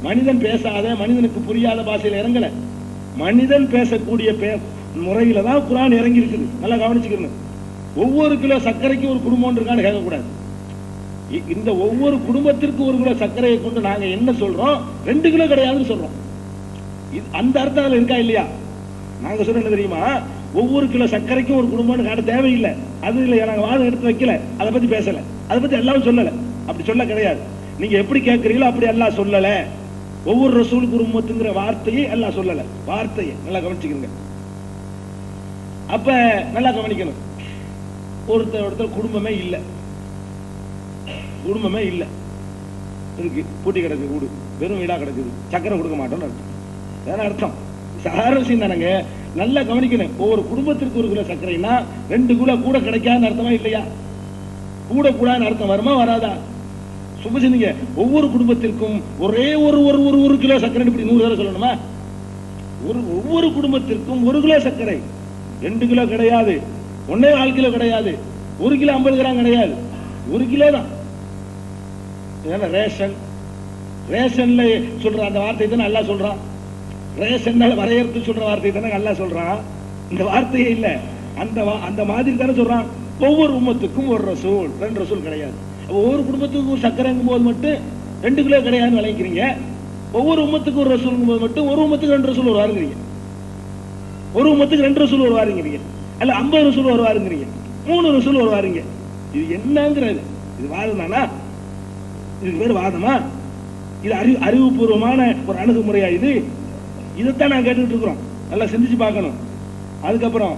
Speaker 3: மனிதன் பேசாத மனிதனுக்கு புரியாத பாஷையில இறங்கல மனிதன் பேசக்கூடிய பே முறையில தான் குரான் இறங்கி இருக்குது நல்லா கவனிச்சுக்கணும் ஒவ்வொரு கிலோ சர்க்கரைக்கு ஒரு குடும்பம் இருக்கான்னு கேட்கக்கூடாது இ- இந்த ஒவ்வொரு குடும்பத்திற்கு ஒரு கிலோ சர்க்கரையை கொண்டு நாங்க என்ன சொல்றோம் ரெண்டு கிலோ கிடையாதுன்னு சொல்றோம் இது அந்த அர்த்தம் அதுல இருக்கா இல்லையா நாங்க சொல்ற என்ன தெரியுமா ஒவ்வொரு கிலோ சர்க்கரைக்கும் ஒரு குடும்பம்னு காட்ட தேவையில்லை அது இல்ல நாங்க வாதம் எடுத்து வைக்கல அதை பத்தி பேசல அதை பத்தி எல்லாம் சொல்லல அப்படி சொல்ல கிடையாது நீங்க எப்படி கேட்கறீங்களோ அப்படி எல்லாம் சொல்லல ஒவ்வொரு ரசூலுக்கு ஒரு உம்மத்துங்கிற வார்த்தையை எல்லாம் சொல்லல வார்த்தையை நல்லா கவனிச்சுக்கிறீங்க அப்ப நல்லா கவனிக்கணும் ஒருத்தர் ஒருத்தர் குடும்பமே இல்லை குடும்பமே இல்லை இருக்கு பூட்டி கிடக்கு வீடு வெறும் வீடா கிடக்குது சக்கரை கொடுக்க மாட்டோம்னு அர்த்தம் வேற அர்த்தம் சாதாரண விஷயம் தானங்க நல்லா கவனிக்கணும் ஒவ்வொரு குடும்பத்திற்கு ஒரு கிலோ சர்க்கரைனா ரெண்டு கிலோ கூட கிடைக்காதுன்னு அர்த்தமா இல்லையா கூட கூடாதுன்னு அர்த்தம் வருமா வராதா சும்மா சொன்னீங்க ஒவ்வொரு குடும்பத்திற்கும் ஒரே ஒரு ஒரு ஒரு ஒரு கிலோ சர்க்கரை இப்படி நூறு தடவை சொல்லணுமா ஒரு ஒவ்வொரு குடும்பத்திற்கும் ஒரு கிலோ சர்க்கரை ரெண்டு கிலோ கிடையாது ஒன்னே கால் கிலோ கிடையாது ஒரு கிலோ ஐம்பது கிராம் கிடையாது ஒரு கிலோ தான் இதென்ன ரேஷன் ரேஷன்ல சொல்ற அந்த வார்த்தை தானே நல்லா சொல்றான் ரேஷன் வரையறுத்து சொல்ற வார்த்தை தானே நல்லா சொல்றான் இந்த வார்த்தையே இல்ல அந்த வா- அந்த மாதிரி தானே சொல்றான் ஒவ்வொரு உம்மத்துக்கும் ஒரு ரசூல் ரெண்டு ரசூல் கிடையாது அப்ப ஒவ்வொரு குடும்பத்துக்கும் ஒரு சக்கரைங்கும் போது மட்டும் ரெண்டு கிலோ கிடையாதுன்னு விளைவிக்கிறீங்க ஒவ்வொரு உம்மத்துக்கு ஒரு ரசூலுங்கும் போது மட்டும் ஒரு உம்மத்துக்கு ரெண்டு ரசூல் வருவாருங்கிறீங்க ஒரு உம்மத்துக்கு ரெண்டு ரசூல் வருவாருங்கிறீங்க அல்ல ஐம்பது ரசூல் வருவாருங்கிறீங்க மூணு ரசூல் வருவாருங்க இது என்னங்கிறது இது வாதம் தானா இதுக்கு பேர் வாதமா இது அறிவு அறிவுபூர்வமான ஒரு அணுகுமுறையா இது இதைத்தான் நான் கேட்டுட்டு இருக்கிறோம் நல்லா சிந்திச்சு பார்க்கணும் அதுக்கப்புறம்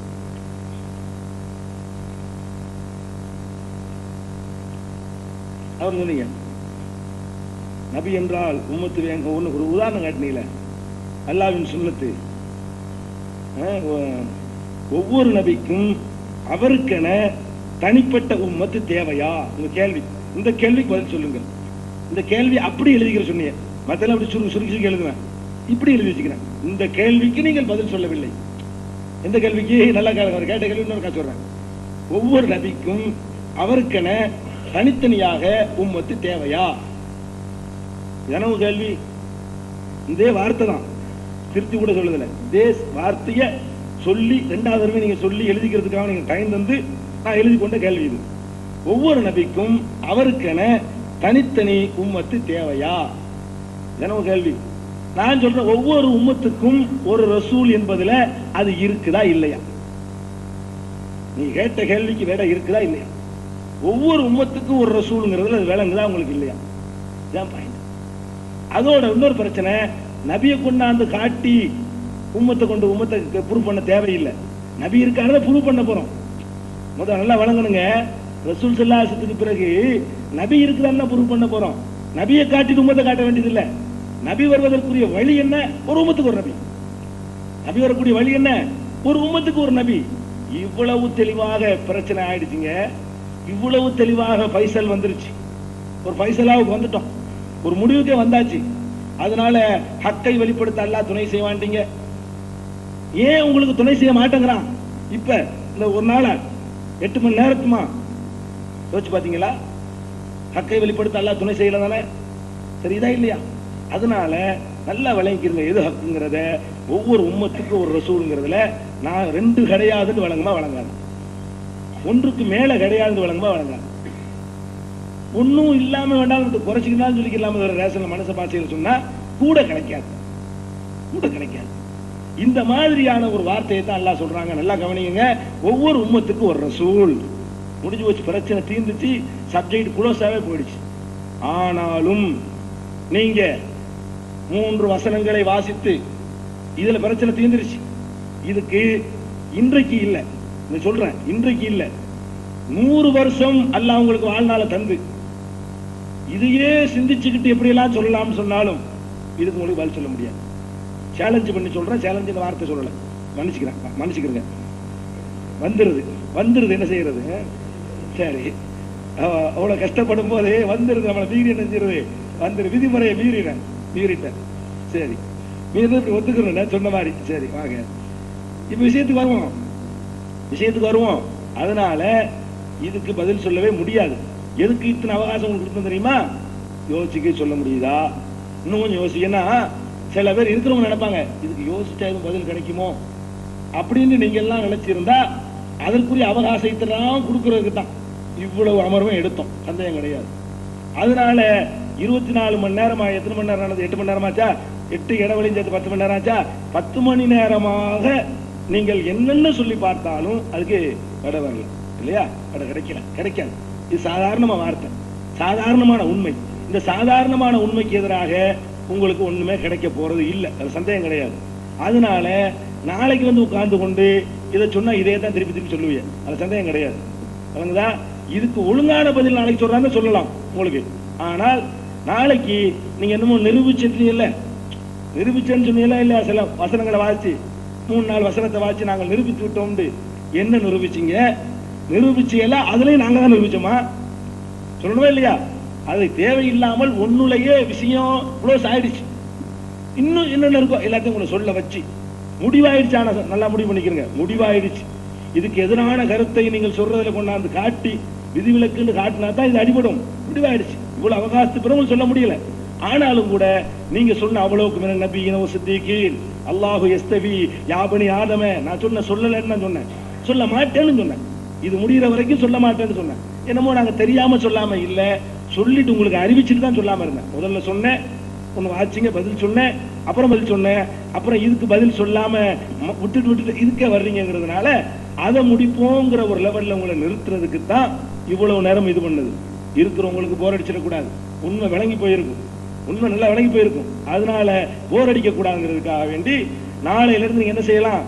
Speaker 3: அவர் சொன்னீங்க நபி என்றால் உம்மத்து வேங்க ஒண்ணு ஒரு உதாரணம் காட்டினீங்களே அல்லாவின் சுன்னத்து அஹ், ஒ- ஒவ்வொரு நபிக்கும் அவருக்கென தனிப்பட்ட உம்மத்து தேவையா உங்க கேள்வி இந்த கேள்விக்கு பதில் சொல்லுங்க இந்த கேள்வி அப்படி எழுதிக்கிற சொன்னீங்க மத்தெல்லாம் அப்படி சுருக்கி சுருக்கி சுருக்கி எழுதுவேன் இப்படி எழுதி வச்சுக்கிறேன் இந்த கேள்விக்கு நீங்கள் பதில் சொல்லவில்லை எந்த கேள்விக்கு நல்லா கேளுங்க கேட்ட கேள்வி இன்னொரு சொல்றேன் ஒவ்வொரு நபிக்கும் அவருக்கென தனித்தனியாக உம்மத்து தேவையா எனவு கேள்வி இதே வார்த்தை தான் திருத்தி கூட சொல்லுதில்ல இதே வார்த்தைய சொல்லி ரெண்டாவது தடவை நீங்க சொல்லி எழுதிக்கிறதுக்காக நீங்க டைம் தந்து நான் எழுதி கொண்ட கேள்வி இது ஒவ்வொரு நபிக்கும் அவருக்கென தனித்தனி உம்மத்து தேவையா எனவு கேள்வி நான் சொல்றேன் ஒவ்வொரு உம்மத்துக்கும் ஒரு ரசூல் என்பதுல அது இருக்குதா இல்லையா நீ கேட்ட கேள்விக்கு வேட இருக்குதா இல்லையா ஒவ்வொரு உம்மத்துக்கும் ஒரு ரசூலுங்கிறதுல அது விளங்குதா உங்களுக்கு இல்லையா இதான் பாயிண்ட் அதோட இன்னொரு பிரச்சனை நபியை கொண்டாந்து காட்டி உம்மத்தை கொண்டு உம்மத்தை ப்ரூவ் பண்ண தேவையில்லை நபி இருக்காரத ப்ரூவ் பண்ண போறோம் முதல்ல நல்லா வழங்கணுங்க ரசூல் சல்லாசத்துக்கு பிறகு நபி இருக்குதான்னு ப்ரூவ் பண்ண போறோம் நபியை காட்டிட்டு உம்மத்தை காட்ட வேண்டியதில்லை நபி வருவதற்குரிய வழி என்ன ஒரு உம்மத்துக்கு ஒரு நபி நபி வரக்கூடிய வழி என்ன ஒரு உம்மத்துக்கு ஒரு நபி இவ்வளவு தெளிவாக பிரச்சனை ஆயிடுச்சுங்க இவ்வளவு தெளிவாக பைசல் வந்துருச்சு ஒரு பைசலாவுக்கு வந்துட்டோம் ஒரு முடிவுக்கே வந்தாச்சு அதனால ஹக்கை வெளிப்படுத்த அல்லாஹ் துணை செய்ய மாட்டீங்க ஏன் உங்களுக்கு துணை செய்ய மாட்டேங்கிறான் இப்ப இந்த ஒரு நாள எட்டு மணி நேரத்துமா யோசிச்சு பாத்தீங்களா ஹக்கை வெளிப்படுத்த அல்லாஹ் துணை செய்யல தானே சரிதா இல்லையா அதனால நல்லா விளங்கிக்கிறங்க எது ஹக்குங்கிறத ஒவ்வொரு உம்மத்துக்கும் ஒரு ரசூலுங்கிறதுல நான் ரெண்டு கிடையாதுன்னு வழங்குமா வழங்காது ஒன்றுக்கு மேல கிடையாதுன்னு வழங்குமா வழங்காது ஒன்றும் இல்லாம வேண்டாம் குறைச்சிக்கலாம் சொல்லிக்கலாம ஒரு ரேஷன்ல மனச பாசையில் சொன்னா கூட கிடைக்காது கூட கிடைக்காது இந்த மாதிரியான ஒரு வார்த்தையை தான் எல்லாம் சொல்றாங்க நல்லா கவனிங்க ஒவ்வொரு உம்மத்துக்கும் ஒரு ரசூல் முடிஞ்சு போச்சு பிரச்சனை தீர்ந்துச்சு சப்ஜெக்ட் குளோஸாவே போயிடுச்சு ஆனாலும் நீங்க மூன்று வசனங்களை வாசித்து இதுல பிரச்சனை தீர்ந்துருச்சு இதுக்கு இன்றைக்கு இல்ல நான் சொல்றேன் இன்றைக்கு இல்ல நூறு வருஷம் அல்லாஹ் உங்களுக்கு வாழ்நாள தந்து இதையே சிந்திச்சுக்கிட்டு எப்படி எல்லாம் சொல்லலாம்னு சொன்னாலும் இதுக்கு உங்களுக்கு பதில் சொல்ல முடியாது சேலஞ்ச் பண்ணி சொல்றேன் சேலஞ்ச் இந்த வார்த்தை சொல்லல மன்னிச்சுக்கிறேன் மன்னிச்சுக்கிறேங்க வந்துருது வந்துருது என்ன செய்யறது சரி அவ- அவ்வளவு கஷ்டப்படும் போது வந்துருது நம்மளை மீறி என்ன செய்யறது வந்துரு விதிமுறையை மீறினேன் மீறிட்டேன் சரி மீறி இப்படி ஒத்துக்கிறேன் சொன்ன மாதிரி சரி வாங்க இப்ப விஷயத்துக்கு வருவோம் விஷயத்துக்கு வருவோம் அதனால இதுக்கு பதில் சொல்லவே முடியாது எதுக்கு இத்தனை அவகாசம் உங்களுக்கு கொடுத்தோம் தெரியுமா யோசிக்க சொல்ல முடியுதா இன்னும் கொஞ்சம் யோசிக்கன்னா சில பேர் இருக்கிறவங்க நினைப்பாங்க இதுக்கு யோசிச்சா எதுவும் பதில் கிடைக்குமோ அப்படின்னு நீங்க எல்லாம் நினைச்சிருந்தா அதற்குரிய அவகாசத்தெல்லாம் கொடுக்கறதுக்கு தான் இவ்வளவு அமர்வும் எடுத்தோம் சந்தேகம் கிடையாது அதனால இருபத்தி நாலு மணி நேரமா எத்தனை மணி நேரம் ஆனது எட்டு மணி நேரமாச்சா எட்டு இடைவெளியும் சேர்த்து பத்து மணி நேரம் ஆச்சா பத்து மணி நேரமாக நீங்கள் என்னென்ன சொல்லி பார்த்தாலும் அதுக்கு விட வரல இல்லையா விட கிடைக்கல கிடைக்காது இது சாதாரணமா வார்த்தை சாதாரணமான உண்மை இந்த சாதாரணமான உண்மைக்கு எதிராக உங்களுக்கு ஒண்ணுமே கிடைக்க போறது இல்லை அது சந்தேகம் கிடையாது அதனால நாளைக்கு வந்து உட்கார்ந்து கொண்டு இதை சொன்னா இதே தான் திருப்பி திருப்பி சொல்லுவீங்க அது சந்தேகம் கிடையாது விளங்குதா இதுக்கு ஒழுங்கான பதில் நாளைக்கு சொல்றாங்க சொல்லலாம் உங்களுக்கு ஆனால் நாளைக்கு நீங்க என்னமோ நிரூபிச்சிருக்கீங்கல்ல நிரூபிச்சேன்னு சொன்னீங்களா இல்லையா சில வசனங்களை வாசிச்சு மூணு நாலு வசனத்தை வாசிச்சு நாங்கள் நிரூபித்து விட்டோம்னு என்ன நிரூபிச்சீங்க நிரூபிச்சீங்களா அதுலயும் நாங்க தான் நிரூபிச்சோமா சொல்லணுமா இல்லையா அது தேவையில்லாமல் ஒண்ணுலயே விஷயம் க்ளோஸ் ஆயிடுச்சு இன்னும் என்னென்ன இருக்கோ எல்லாத்தையும் உங்களை சொல்ல வச்சு முடிவாயிடுச்சு ஆனா நல்லா முடிவு பண்ணிக்கிறங்க முடிவாயிடுச்சு இதுக்கு எதிரான கருத்தை நீங்கள் சொல்றதுல கொண்டாந்து காட்டி விதிவிலக்குன்னு காட்டினா தான் இது அடிபடும் முடிவாயிடுச்சு இவ்வளவு அவகாசத்து பிறகு சொல்ல முடியல ஆனாலும் கூட நீங்க சொன்ன அவ்வளவுக்கு மேல நபி இனவு சித்திகீன் அல்லாஹு எஸ்தவி யாபனி ஆதம நான் சொன்ன சொல்லலைன்னு நான் சொன்னேன் சொல்ல மாட்டேன்னு சொன்னேன் இது முடிகிற வரைக்கும் சொல்ல மாட்டேன்னு சொன்னேன் என்னமோ நாங்க தெரியாம சொல்லாம இல்ல சொல்லிட்டு உங்களுக்கு அறிவிச்சுட்டு தான் சொல்லாம இருந்தேன் முதல்ல சொன்னேன் ஒன்று வாச்சிங்க பதில் சொன்னேன் அப்புறம் பதில் சொன்னேன் அப்புறம் இதுக்கு பதில் சொல்லாம ம- விட்டுட்டு விட்டுட்டு இதுக்கே வர்றீங்கிறதுனால அதை முடிப்போங்கிற ஒரு லெவல்ல உங்களை நிறுத்துறதுக்கு தான் இவ்வளவு நேரம் இது பண்ணுது இருக்கிறவங்களுக்கு போர் அடிச்சிடக்கூடாது உண்மை விளங்கி போயிருக்கும் உண்மை நல்லா விளங்கி போயிருக்கும் அதனால போர் அடிக்க கூடாதுங்கிறதுக்காக வேண்டி நாளையில இருந்து நீங்க என்ன செய்யலாம்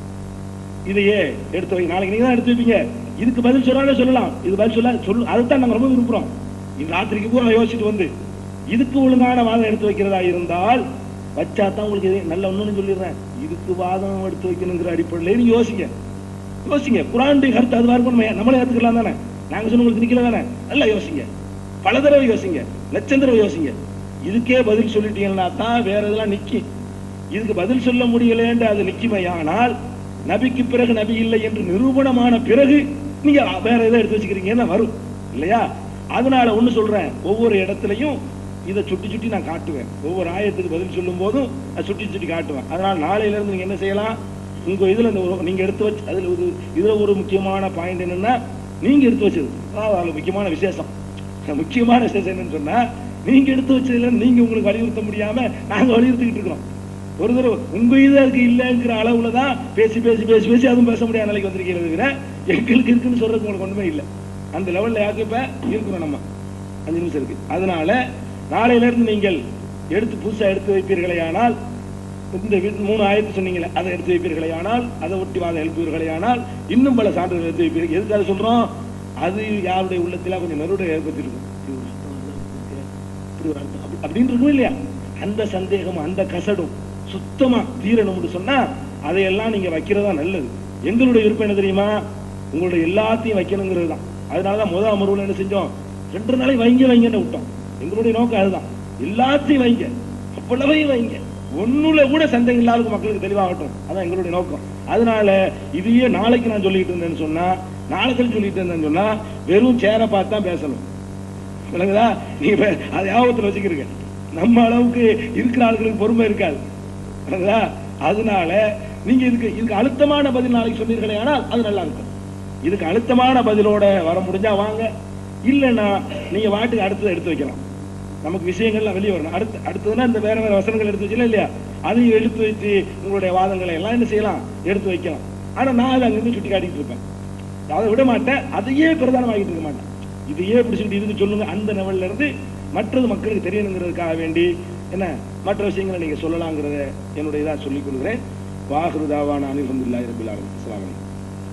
Speaker 3: இதையே எடுத்து வை நாளைக்கு நீங்க தான் எடுத்து வைப்பீங்க இதுக்கு பதில் சொல்லாலே சொல்லலாம் இது பதில் சொல்ல சொல்லு அதுதான் நாங்க ரொம்ப விரும்புறோம் இது ராத்திரிக்கு பூரா யோசிச்சுட்டு வந்து இதுக்கு ஒழுங்கான வாதம் எடுத்து வைக்கிறதா இருந்தால் வச்சா தான் உங்களுக்கு இது நல்ல ஒண்ணுன்னு சொல்லிடுறேன் இதுக்கு வாதம் எடுத்து வைக்கணுங்கிற அடிப்படையில நீங்க யோசிங்க யோசிங்க குரான் கருத்து அதுவா இருக்கும் நம்மளே ஏத்துக்கலாம் தானே நாங்க சொன்னவங்களுக்கு நிக்கல தானே நல்லா யோசிங்க பல தடவை யோசிங்க லட்சம் தடவை யோசிங்க இதுக்கே பதில் சொல்லிட்டீங்கன்னா தான் வேற இதெல்லாம் நிக்கி இதுக்கு பதில் சொல்ல முடியலன்னு அது நிக்குமையானால் நபிக்கு பிறகு நபி இல்லை என்று நிரூபணமான பிறகு நீங்க வேற எதை எடுத்து வச்சுக்கிறீங்கன்னா வரும் இல்லையா அதனால ஒண்ணு சொல்றேன் ஒவ்வொரு இடத்துலயும் இதை சுட்டி சுட்டி நான் காட்டுவேன் ஒவ்வொரு ஆயத்துக்கு பதில் சொல்லும் போதும் அதை சுட்டி சுட்டி காட்டுவேன் அதனால நாளையில இருந்து நீங்க என்ன செய்யலாம் உங்க இதுல இந்த ஒரு- நீங்க எடுத்து வச்சு அதுல ஒரு இதுல ஒரு முக்கியமான பாயிண்ட் என்னன்னா நீங்க எடுத்து வச்சது அதாவது அதுல முக்கியமான விசேஷம் முக்கியமான விசேஷம் என்னன்னு சொன்னா நீங்க எடுத்து வச்சதுல நீங்க உங்களுக்கு வலியுறுத்த முடியாம நாங்க வலியுறுத்திக்கிட்டு இருக்கிறோம் ஒரு தடவை உங்க இது அதுக்கு இல்லைங்கிற அளவுல தான் பேசி பேசி பேசி பேசி அதுவும் பேச முடியாத நிலைக்கு வந்திருக்கிறது தவிர எங்களுக்கு இருக்குன்னு சொல்றதுக்கு உங்களுக்கு ஒண்ணுமே இல்லை அந்த லெவல்ல யாருக்கு இப்ப இருக்கிறோம் நம்ம அஞ்சு நிமிஷம் இருக்கு அதனால நாளையில இருந்து நீங்கள் எடுத்து புதுசா எடுத்து வைப்பீர்களே ஆனால் இந்த வி- மூணு ஆயத்து சொன்னீங்களே அதை எடுத்து வைப்பீர்களே ஆனால் அதை ஒட்டி வாதம் எழுப்புவீர்களே ஆனால் இன்னும் பல சான்றுகள் எடுத்து வைப்பீர்கள் எதுக்கு அதை சொல்றோம் அது யாருடைய உள்ளத்தில கொஞ்சம் நெருட ஏற்பட்டிருக்கும் இது ஒரு அர்த்தம் இல்ல, இப்படி ஒரு அர்த்தம் அப்படி- அப்படின்னு இருக்கும் இல்லையா அந்த சந்தேகம் அந்த கசடும் சுத்தமா தீரணும்னு சொன்னா அதையெல்லாம் நீங்க வைக்கிறதா நல்லது எங்களுடைய விருப்பம் என்ன தெரியுமா உங்களுடைய எல்லாத்தையும் வைக்கணுங்கிறது தான் அதனாலதான் முதல் அமர்வுல என்ன செஞ்சோம் ரெண்டு நாளைக்கு வைங்க வைங்கன்னு விட்டோம் எங்களுடைய நோக்கம் அதுதான் எல்லாத்தையும் வைங்க அவ்வளவையும் வைங்க ஒண்ணுல கூட சந்தேகம் இல்லாத மக்களுக்கு தெளிவாகட்டும் அதான் எங்களுடைய நோக்கம் அதனால இதையே நாளைக்கு நான் சொல்லிட்டு இருந்தேன்னு சொன்னா நாளைக்கு சொல்லிட்டு இருந்தேன்னு சொன்னா வெறும் சேரை பார்த்து தான் பேசணும் விளங்குதா நீங்க இப்ப அதை ஞாபகத்துல வச்சுக்கிறீங்க நம்ம அளவுக்கு இருக்கிற ஆட்களுக்கு பொறுமை இருக்காது விளங்குதா அதனால நீங்க இதுக்கு இதுக்கு அழுத்தமான பதில் நாளைக்கு சொன்னீர்களே ஆனால் அது நல்லா இருக்கும் இதுக்கு அழுத்தமான பதிலோட வர முடிஞ்சா வாங்க இல்லைன்னா நீங்க வாட்டுக்கு அடுத்ததை எடுத்து வைக்கலாம் நமக்கு விஷயங்கள்லாம் வெளியே வரணும் அடுத்து அடுத்ததுன்னா இந்த வேற வேற வசனங்கள் எடுத்து வச்சுல இல்லையா அதையும் எடுத்து வச்சு உங்களுடைய வாதங்களை எல்லாம் என்ன செய்யலாம் எடுத்து வைக்கலாம் ஆனா நான் அதை அங்கிருந்து சுட்டி காட்டிட்டு இருப்பேன் அதை விட மாட்டேன் அதையே பிரதானமாகிட்டு இருக்க மாட்டேன் இதையே பிடிச்சிட்டு இதுக்கு சொல்லுங்க அந்த லெவல்ல இருந்து மற்றது மக்களுக்கு தெரியணுங்கிறதுக்காக வேண்டி என்ன மற்ற விஷயங்களை நீங்க சொல்லலாங்கிறத என்னுடைய இதா சொல்லிக் கொள்கிறேன் வாஹருதாவான அனில்ஹம்துல்லாஹி ரபில் ஆலமீன் அஸ்ஸலாமு அலைக்கும்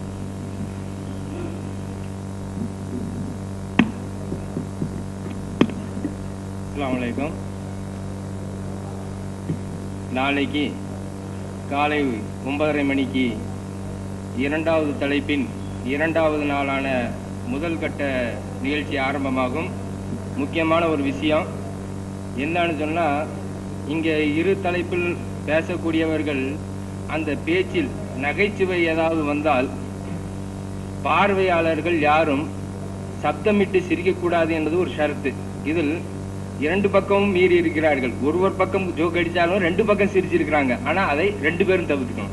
Speaker 4: அஸ்ஸலாமு அலைக்கும் நாளைக்கு காலை ஒன்பதரை மணிக்கு இரண்டாவது தலைப்பின் இரண்டாவது நாளான முதல் கட்ட நிகழ்ச்சி ஆரம்பமாகும் முக்கியமான ஒரு விஷயம் என்னன்னு சொன்னால் இங்கே இரு தலைப்பில் பேசக்கூடியவர்கள் அந்த பேச்சில் நகைச்சுவை ஏதாவது வந்தால் பார்வையாளர்கள் யாரும் சப்தமிட்டு சிரிக்கக்கூடாது என்பது ஒரு ஷரத்து இதில் இரண்டு பக்கமும் மீறி இருக்கிறார்கள் ஒருவர் பக்கம் ஜோக் அடிச்சாலும் ரெண்டு பக்கம் சிரிச்சிருக்கிறாங்க ஆனா அதை ரெண்டு பேரும் தவிர்க்கணும்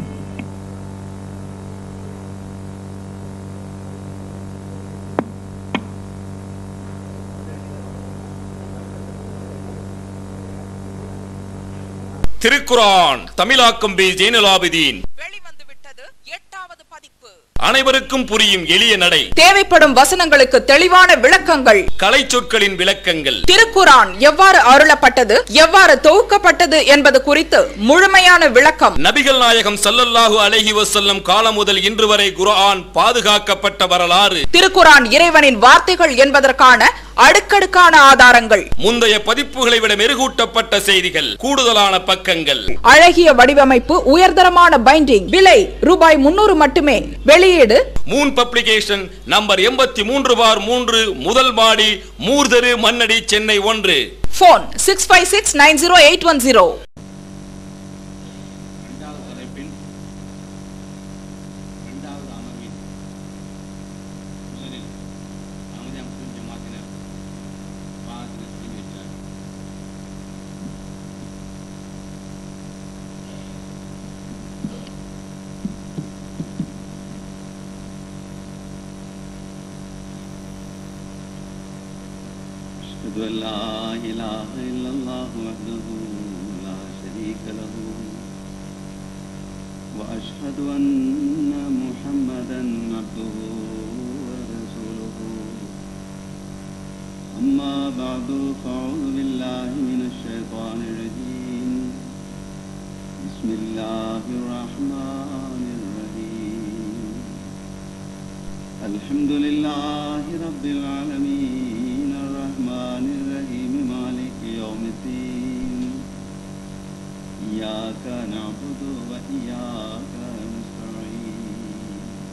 Speaker 5: திருக்குரான் தமிழாக்கம் பி ஜெயினலாபிதீன்
Speaker 6: வெளிவந்து விட்டது எட்டாவது பதிப்பு
Speaker 5: அனைவருக்கும் புரியும் எளிய நடை
Speaker 6: தேவைப்படும் வசனங்களுக்கு தெளிவான விளக்கங்கள்
Speaker 5: கலை சொற்களின் விளக்கங்கள்
Speaker 6: திருக்குரான் எவ்வாறு அருளப்பட்டது எவ்வாறு தொகுக்கப்பட்டது என்பது குறித்து முழுமையான விளக்கம்
Speaker 5: நபிகள் நாயகம் ஸல்லல்லாஹு அலைஹி வஸல்லம் காலம் முதல் இன்று வரை குர்ஆன் பாதுகாக்கப்பட்ட வரலாறு
Speaker 6: திருக்குரான் இறைவனின் வார்த்தைகள் என்பதற்கான அடுக்கடுக்கான ஆதாரங்கள்
Speaker 5: முந்தைய பதிப்புகளை விட மெருகூட்டப்பட்ட செய்திகள் கூடுதலான பக்கங்கள்
Speaker 6: அழகிய வடிவமைப்பு உயர்தரமான பைண்டிங் விலை ரூபாய் முன்னூறு மட்டுமே வெளியீடு
Speaker 5: மூன் பப்ளிகேஷன் நம்பர் எண்பத்தி மூன்று பார் மூன்று முதல் மாடி மூர்தரு மன்னடி சென்னை ஒன்று
Speaker 6: phone six five six nine zero eight one zero
Speaker 7: இரண்டாவது தலைப்பின் இரண்டாவது அமர்வின் முதலில் அகமதியா முஸ்லிம் ஜமாத்தினர் பாகத்தினர் சொல்லி வைத்தார் أشهد أن لا إله إلا الله وحده لا شريك له وأشهد أن محمدا عبده ورسوله أما بعد فأعوذ بالله من الشيطان الرجيم بسم الله الرحمن الرحيم الحمد لله رب العالمين الرحمن الرحيم مالك يوم الدين إياك نعبد وإياك نستعين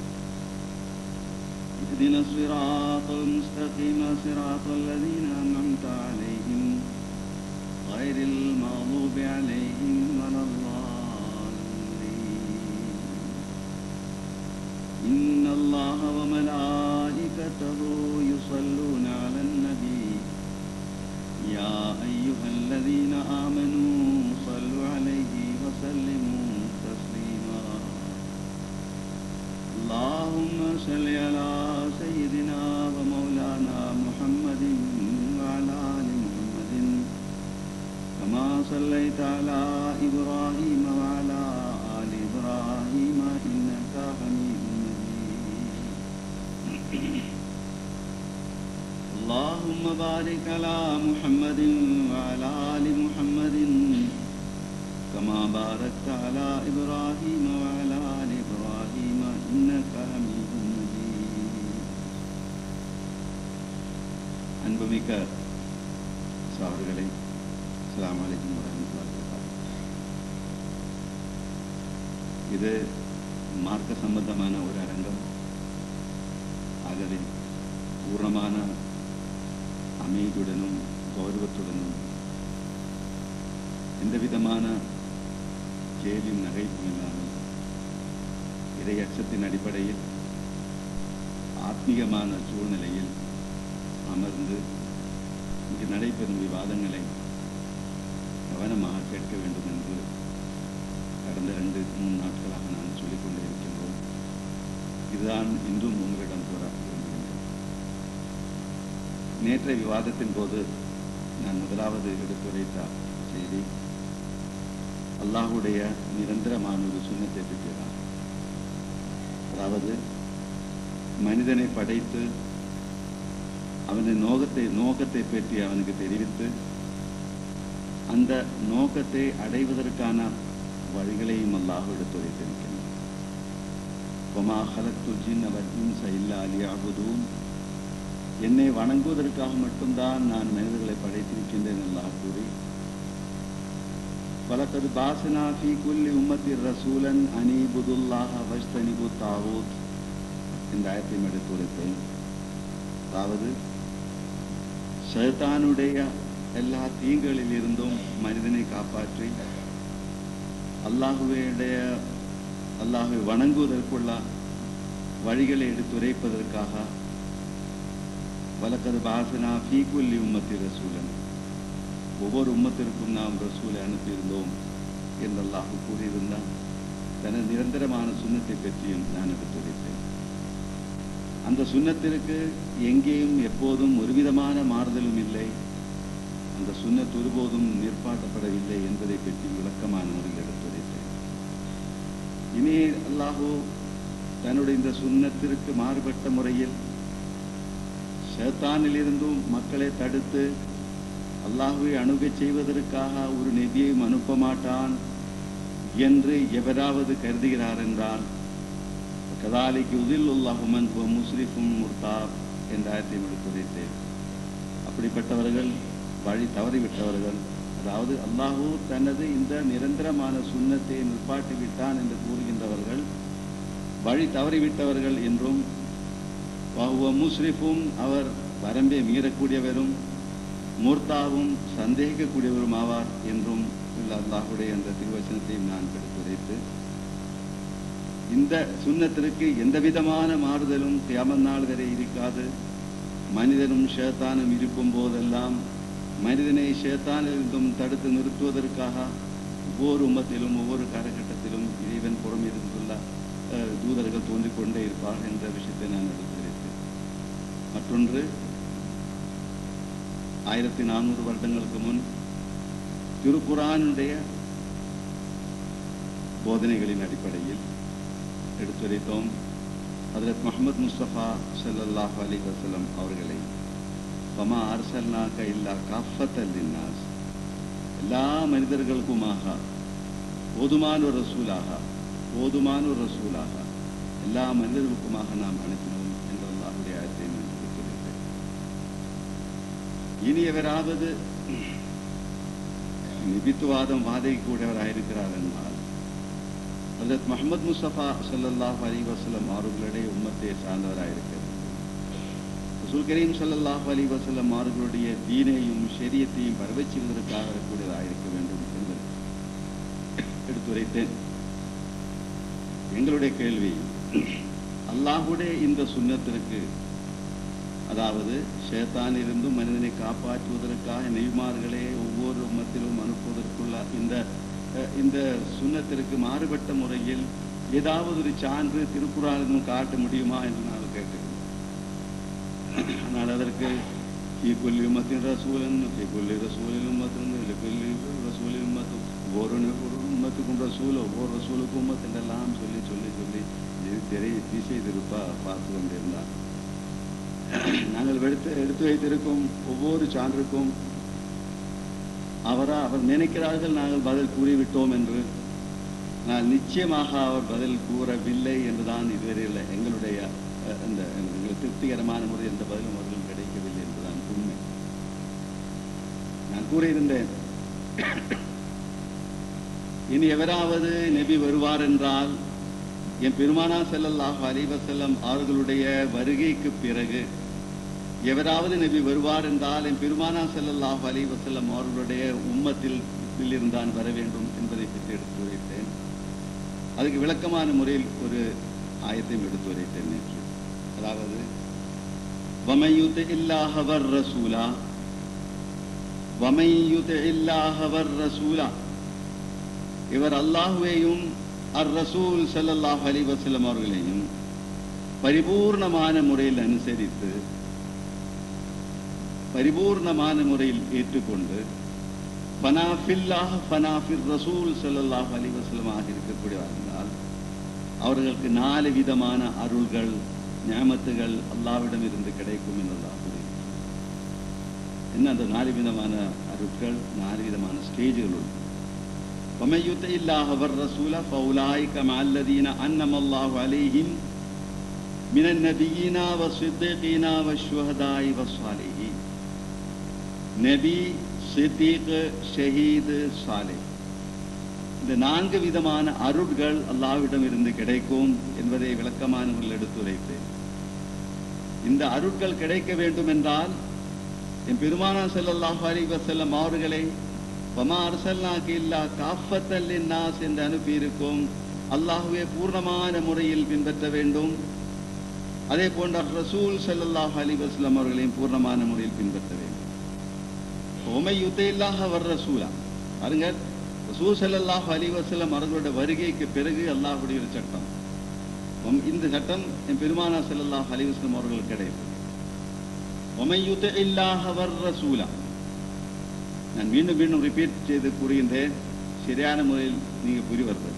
Speaker 7: اهدنا الصراط المستقيم صراط الذين أنعمت عليهم غير المغضوب عليهم ولا الضالين إن الله وملائكته يصلون على النبي يا أيها الذين آمنوا صلوا عليه وسلموا تسليما اللهم صل على سيدنا ومولانا محمد وعلى آل محمد كما صليت على إبراهيم وعلى آل إبراهيم إنك حميد مجيد اللهم بارك على محمد وعلى آل محمد كما باركت على إبراهيم وعلى آل إبراهيم إنك حميد مجيد அன்புமிக்க சார்களே அஸ்ஸலாமு அலைக்கும் வரஹ்மத்துல்லாஹி வபரகாத்துஹு இது மார்க்க சம்பந்தமான ஒரு அரங்கம் ஆகவே பூர்ணமான அமைதியுடனும் கௌரவத்துடனும் எந்த விதமான கேலியும் நகைப்பும் இல்லாமல் இறை அச்சத்தின் அடிப்படையில் ஆத்மீகமான சூழ்நிலையில் அமர்ந்து இங்கு நடைபெறும் விவாதங்களை கவனமாக கேட்க வேண்டும் என்று கடந்த ரெண்டு மூணு நாட்களாக நான் சொல்லிக் கொண்டே இருக்கின்றோம் இதுதான் இன்றும் உங்களிடம் கூற விரும்புகின்றேன் நேற்றைய விவாதத்தின் போது நான் முதலாவது எடுத்துரைத்த செய்தி அல்லாஹுடைய நிரந்தரமான ஒரு சுண்ணத்தை பற்றியதான் அதாவது மனிதனை படைத்து அவனது நோகத்தை நோக்கத்தை பற்றி அவனுக்கு தெரிவித்து அந்த நோக்கத்தை அடைவதற்கான வழிகளையும் அல்லாஹ் எடுத்துரைத்திருக்கின்றான் وَمَا خَلَقْتُ الْجِنَّ وَالْإِنسَ إِلَّا لِيَعْبُدُونِ என்னை வணங்குவதற்காக மட்டும்தான் நான் மனிதர்களை படைத்திருக்கின்றேன் அல்லாஹ் கூறி பலக்கது பாசனா ஃபி குல்லி உம்மத்தி ரசூலன் அனிபுதுல்லாஹ வஜ்தனிபு தாவூத் இந்த ஆயத்தையும் எடுத்துரைத்தேன் அதாவது ஷைத்தானுடைய எல்லா தீங்களில் இருந்தும் மனிதனை காப்பாற்றி அல்லாஹுடைய அல்லாஹுவை வணங்குவதற்குள்ள வழிகளை எடுத்துரைப்பதற்காக வலக்கது பாசனா ஃபீகுல்லி உம்மத்தி ரசூலன் ஒவ்வொரு உம்மத்திற்கும் நாம் ரசூலை அனுப்பியிருந்தோம் என்று அல்லாஹ் கூறியிருந்தான் தனது நிரந்தரமான சுண்ணத்தை பற்றியும் நான் எடுத்துரைத்தேன் அந்த சுண்ணத்திற்கு எங்கேயும் எப்போதும் ஒருவிதமான மாறுதலும் இல்லை அந்த சுண்ணத் ஒருபோதும் நிற்பாட்டப்படவில்லை என்பதை பற்றி விளக்கமான முறையில் எடுத்துரைத்தேன் இனி அல்லாஹோ தன்னுடைய இந்த சுண்ணத்திற்கு மாறுபட்ட முறையில் ஷேத்தானிலிருந்தும் மக்களை தடுத்து அல்லாஹுவை அணுகச் செய்வதற்காக ஒரு நெபியையும் அனுப்ப மாட்டான் என்று எவராவது கருதுகிறார் என்றால் கதாலிக்கு உதில் உல்லாஹுமன் முஸ்லிஃபும் முர்தாப் என்ற ஆயத்தை எடுத்துரைத்தேன் அப்படிப்பட்டவர்கள் வழி தவறிவிட்டவர்கள் அதாவது அல்லாஹூ தனது இந்த நிரந்தரமான சுண்ணத்தை நிற்பாட்டி விட்டான் என்று கூறுகின்றவர்கள் வழி தவறிவிட்டவர்கள் என்றும் வஹுவ முஸ்ரிஃபும் அவர் வரம்பை மீறக்கூடியவரும் மூர்த்தாவும் சந்தேகிக்கக்கூடியவரும் ஆவார் என்றும் உள்ள அல்லாஹுடைய அந்த திருவசனத்தையும் நான் எடுத்துரைத்து இந்த சுண்ணத்திற்கு எந்த விதமான மாறுதலும் கியாமத் நாள் வரை இருக்காது மனிதனும் ஷேத்தானும் இருக்கும் போதெல்லாம் மனிதனை ஷேத்தானிலிருந்தும் தடுத்து நிறுத்துவதற்காக ஒவ்வொரு உம்மத்திலும் ஒவ்வொரு காலகட்டத்திலும் இறைவன் புறம் இருந்துள்ள அஹ், தூதர்கள் தோன்றிக் கொண்டே இருப்பார்கள் என்ற விஷயத்தை நான் எடுத்துரைத்தேன் மற்றொன்று ஆயிரத்தி நானூறு வருடங்களுக்கு முன் திருக்குரானுடைய போதனைகளின் அடிப்படையில் எடுத்துரைத்தோம் ஹதரத் முகமது முஸ்தபா ஸல்லல்லாஹு அலைஹி வஸல்லம் அவர்களை வமா அர்சல்னாக இல்லா காஃபத்தல் லின்னாஸ் எல்லா மனிதர்களுக்குமாக போதுமான ஒரு ரசூலாக போதுமான ஒரு ரசூலாக எல்லா மனிதர்களுக்குமாக நாம் அனுப்பினோம் என்ற அல்லாஹுடைய ஆயத்தை நான் எடுத்துரைத்தேன் இனி எவராவது நிபித்துவாதம் வாதிக்கக்கூடியவராயிருக்கிறார் என்றால் ஹஜரத் முகமது முஸ்தபா ஸல்லல்லாஹு அலைஹி வஸல்லம் அவர்களுடைய உம்மத்தை சார்ந்தவராயிருக்கிறது ரசூல் கரீம் ஸல்லல்லாஹு அலைஹி வஸல்லம் அவர்களுடைய தீனையும் ஷரியத்தையும் பரவச் செய்வதற்காக வரக்கூடியதாயிருக்க வேண்டும் என்று எடுத்துரைத்தேன் எங்களுடைய கேள்வி அல்லாஹுடைய இந்த சுன்னத்திற்கு அதாவது ஷேத்தானிலிருந்தும் மனிதனை காப்பாற்றுவதற்காக நெய்மார்களே ஒவ்வொரு உம்மத்திலும் அனுப்புவதற்குள்ள இந்த அஹ், இந்த சுன்னத்திற்கு மாறுபட்ட முறையில் ஏதாவது ஒரு சான்று திருக்குறாலும் காட்ட முடியுமா என்று நான் கேட்டேன் ஆனால் அதற்கு ஈக்குவல் உம்மத்தின் ரசூலன் ஈக்குவல் ரசூலின் உம்மத்தின் ஈக்குவல் ரசூலின் உம்மத்தும் ஒவ்வொரு ஒரு உம்மத்துக்கும் ரசூல் ஒவ்வொரு ரசூலுக்கும் உம்மத் என்றெல்லாம் சொல்லி சொல்லி சொல்லி இது தெரிய திசை திருப்பா பார்த்து கொண்டிருந்தார் நாங்கள் எடுத்து எடுத்து வைத்திருக்கும் ஒவ்வொரு சான்றுக்கும் அவரா அவர் நினைக்கிறார்கள் நாங்கள் பதில் கூறிவிட்டோம் என்று நான் நிச்சயமாக அவர் பதில் கூறவில்லை என்றுதான் இதுவரையில் எங்களுடைய அஹ், இந்த எங்களுக்கு திருப்திகரமான முறை எந்த பதிலும் அவர்கள் கிடைக்கவில்லை என்றுதான் உண்மை நான் கூறியிருந்தேன் இனி எவராவது நபி வருவார் என்றால் என் பெருமானா ஸல்லல்லாஹு அலைஹி வஸல்லம் அவர்களுடைய வருகைக்கு பிறகு எவராவது நபி வருவார் என்றால் என் பெருமானா ஸல்லல்லாஹு அலைஹி வஸல்லம் அவர்களுடைய உம்மத்தில் இருந்தான் வர வேண்டும் என்பதை பற்றி எடுத்து வைத்தேன் அதுக்கு விளக்கமான முறையில் ஒரு ஆயத்தையும் எடுத்து வைத்தேன் நேற்று அதாவது வமையுத் இல்லாஹவர் ரசூலா வமையுத் இல்லாஹவர் ரசூலா இவர் அல்லாஹுவையும் அர் ரசூல் ஸல்லல்லாஹு அலைஹி வஸல்லம் அவர்களையும் பரிபூர்ணமான முறையில் அனுசரித்து பரிபூர்ணமான முறையில் ஏற்றுக்கொண்டு ஃபனாஃபில்லாஹ் ஃபனாஃபிர் ரசூல் ஸல்லல்லாஹு அலைஹி வஸல்லம் ஆக இருக்கக்கூடியவர் என்றால் அவர்களுக்கு நாலு விதமான அருள்கள் ஞாமத்துகள் அல்லாவிடம் இருந்து கிடைக்கும் என்றெல்லாம் கூறியிருக்கிறார். என்ன அந்த நாலு விதமான அருட்கள் நாலு விதமான ஸ்டேஜுகள் உண்டு ومن يطع الله والرسول فاولئك مع الذين انعم الله عليهم من النبيين والصديقين والشهداء والصالحين நபி சித்திக் ஷஹீது சாலே இந்த நான்கு விதமான அருட்கள் அல்லாஹ்விடம் இருந்து கிடைக்கும் என்பதை விளக்கமான முறையில் எடுத்துரைத்தேன் இந்த அருட்கள் கிடைக்க வேண்டும் என்றால் என் பெருமானா ஸல்லல்லாஹு அலைஹி வஸல்லம் அவர்களை வமா அர்சல்னாக இல்லா காஃபத்தல் நாஸ் என்று அனுப்பியிருக்கும் அல்லாஹுவே பூர்ணமான முறையில் பின்பற்ற வேண்டும் அதே போன்ற ரசூல் ஸல்லல்லாஹு அலைஹி வஸல்லம் அவர்களையும் பூர்ணமான முறையில் பின்பற்ற வேண்டும் உமை யுத்தையில்லாக வர்ற ரசூலா பாருங்க ரசூல் ஸல்லல்லாஹு அலைஹி வஸல்லம் அவர்களுடைய வருகைக்கு பிறகு அல்லாஹ்வுடைய ஒரு சட்டம் உம் இந்த சட்டம் என் பெருமானா ஸல்லல்லாஹு அலைஹி வஸல்லம் அவர்களுக்கு கிடையாது உமை யுத்தையில்லாக வர் ரசூலா நான் மீண்டும் மீண்டும் ரிப்பீட் செய்து கூறுகின்றேன் சரியான முறையில் நீங்க புரிவதற்காக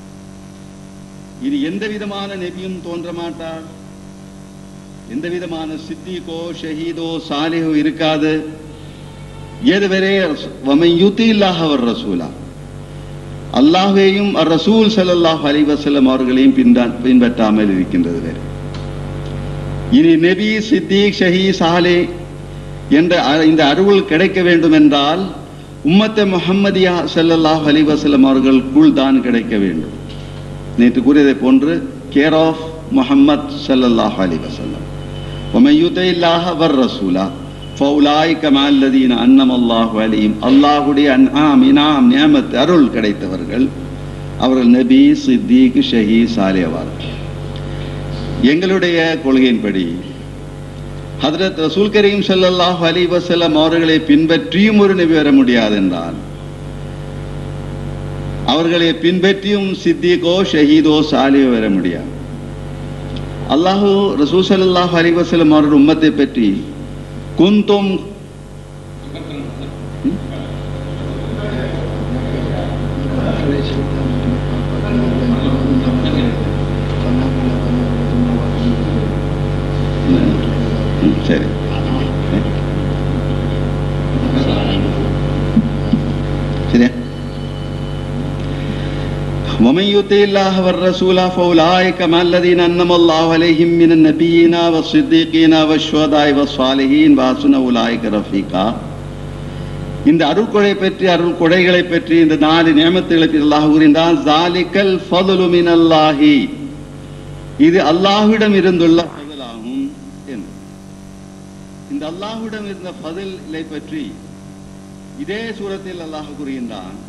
Speaker 7: இனி எந்த விதமான நபியும் தோன்ற மாட்டார் எந்த விதமான சித்திகோ ஷஹீதோ சாலிஹோ இருக்காது ஏதுவரை வமையுத்தில்லாஹ் அவர் ரசூலா அல்லாஹ்வையும் அர் ரசூல் ஸல்லல்லாஹு அலைஹி வஸல்லம் அவர்களையும் பின்தா- பின்பற்றாமல் இருக்கின்றது வேறு இனி நபி சித்திக் ஷஹீ சாலே என்ற அ- இந்த அருள் கிடைக்க வேண்டும் என்றால் உம்மத்த முஹம்மதியா ஸல்லல்லாஹு அலைஹி வஸல்லம் அவர்களுக்குள் தான் கிடைக்க வேண்டும் நேற்று கூறியதை போன்று கேர் ஆஃப் முஹம்மத் ஸல்லல்லாஹு அலைஹி வஸல்லம் ومن يطع الله والرسول فاولئك مع الذين انعم الله عليهم அல்லாஹ்வுடைய அன்ஆம் இனாம் நியமத் அருள் கிடைத்தவர்கள் அவர்கள் நபி சித்திக் ஷஹீ சாலியவார் எங்களுடைய கொள்கையின்படி ஹதரத் ரசூல் கரீம் ஸல்லல்லாஹு அலைஹி வஸல்லம் அவர்களை பின்பற்றியும் ஒரு நபி வர முடியாது என்றால் அவர்களை பின்பற்றியும் சித்திகோ ஷஹீதோ சாலியோ வர முடியாது அல்லாஹு ரசூல் ஸல்லல்லாஹு அலைஹி வஸல்லம் அவர்கள் உம்மத்தை பற்றி குந்தும் ம், சரி சரியா ومن يطع الله والرسول فاولئك مع الذين انعم الله عليهم من النبيين والصديقين والشهداء والصالحين وحسن اولئك رفيقا இந்த அருள்கொடை பற்றி அருள் கொடைகளை பற்றி இந்த நாலு நியமத்துகளை பற்றி அல்லாஹ் கூறினான் ஜாலிக்கல் ஃபதுலு மினல்லாஹி இது அல்லாஹ்விடம் இருந்துள்ள ஃபதுலாகும் என்று இந்த அல்லாஹ்விடம் இருந்த ஃபதிலை பற்றி இதே சூரத்தில் அல்லாஹ் கூறுகின்றான்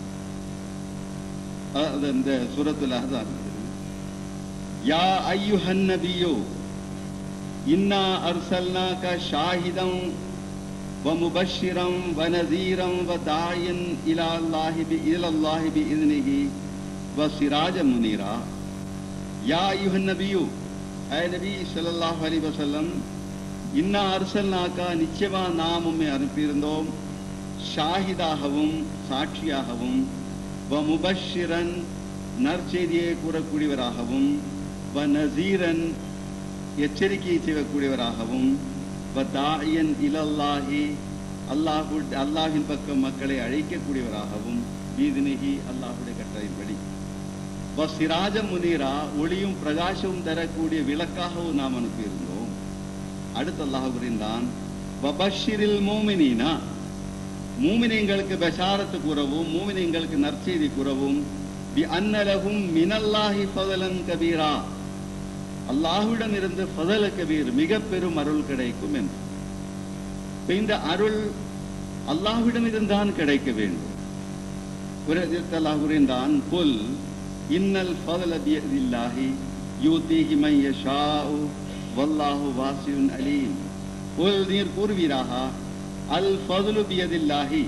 Speaker 7: அது இந்த சூரத்துல் அஹ்ஸாப் யா அய்யுஹன் நபியு இன்னா அர்சல்னாக ஷாஹிதம் ومبشرا ونذيرا وداعيا الى الله الى الله باذنه وسراجا منيرا يا ايها النبي اي நபி ஸல்லல்லாஹு அலைஹி வஸல்லம் இன்னா அர்சல்னாக நிச்சயமா நாம் உம்மை அனுப்பியிருந்தோம் ஷாஹிதாகவும் சாட்சியாகவும் வ முபஷிரன் நற்செய்தியை கூறக்கூடியவராகவும் வ நசீரன் எச்சரிக்கை செய்யக்கூடியவராகவும் வ தாயன் இலல்லாஹி அல்லாஹு அல்லாஹின் பக்கம் மக்களை அழைக்கக்கூடியவராகவும் வீதினிகி அல்லாஹுடைய கட்டளைப்படி வ சிராஜ முனீரா ஒளியும் பிரகாசமும் தரக்கூடிய விளக்காகவும் நாம் அனுப்பியிருந்தோம் அடுத்து அல்லாஹ் புரிந்தான் வபஷிரில் மூமினீனா மூமினீங்களுக்கு பஷாரத்து கூறவும் மூமினீங்களுக்கு நற்செய்தி கூறவும் பி அன்னலகும் மினல்லாஹி ஃபதலன் கபீரா அல்லாஹ்விடம் இருந்து ஃபதல கபீர் மிக பெரும் அருள் கிடைக்கும் என்று இப்ப இந்த அருள் அல்லாஹ்விடம் இருந்தான் கிடைக்க வேண்டும் ஒரு இடத்தில் அல்லாஹ் கூறினான் குல் இன்னல் ஃபதல பியதில்லாஹி யூதிஹி மன் யஷாஉ வல்லாஹு வாசியுன் அலீம் குல் நீர் கூறுவீராக அல் ஃபதுலு பியதில்லாஹி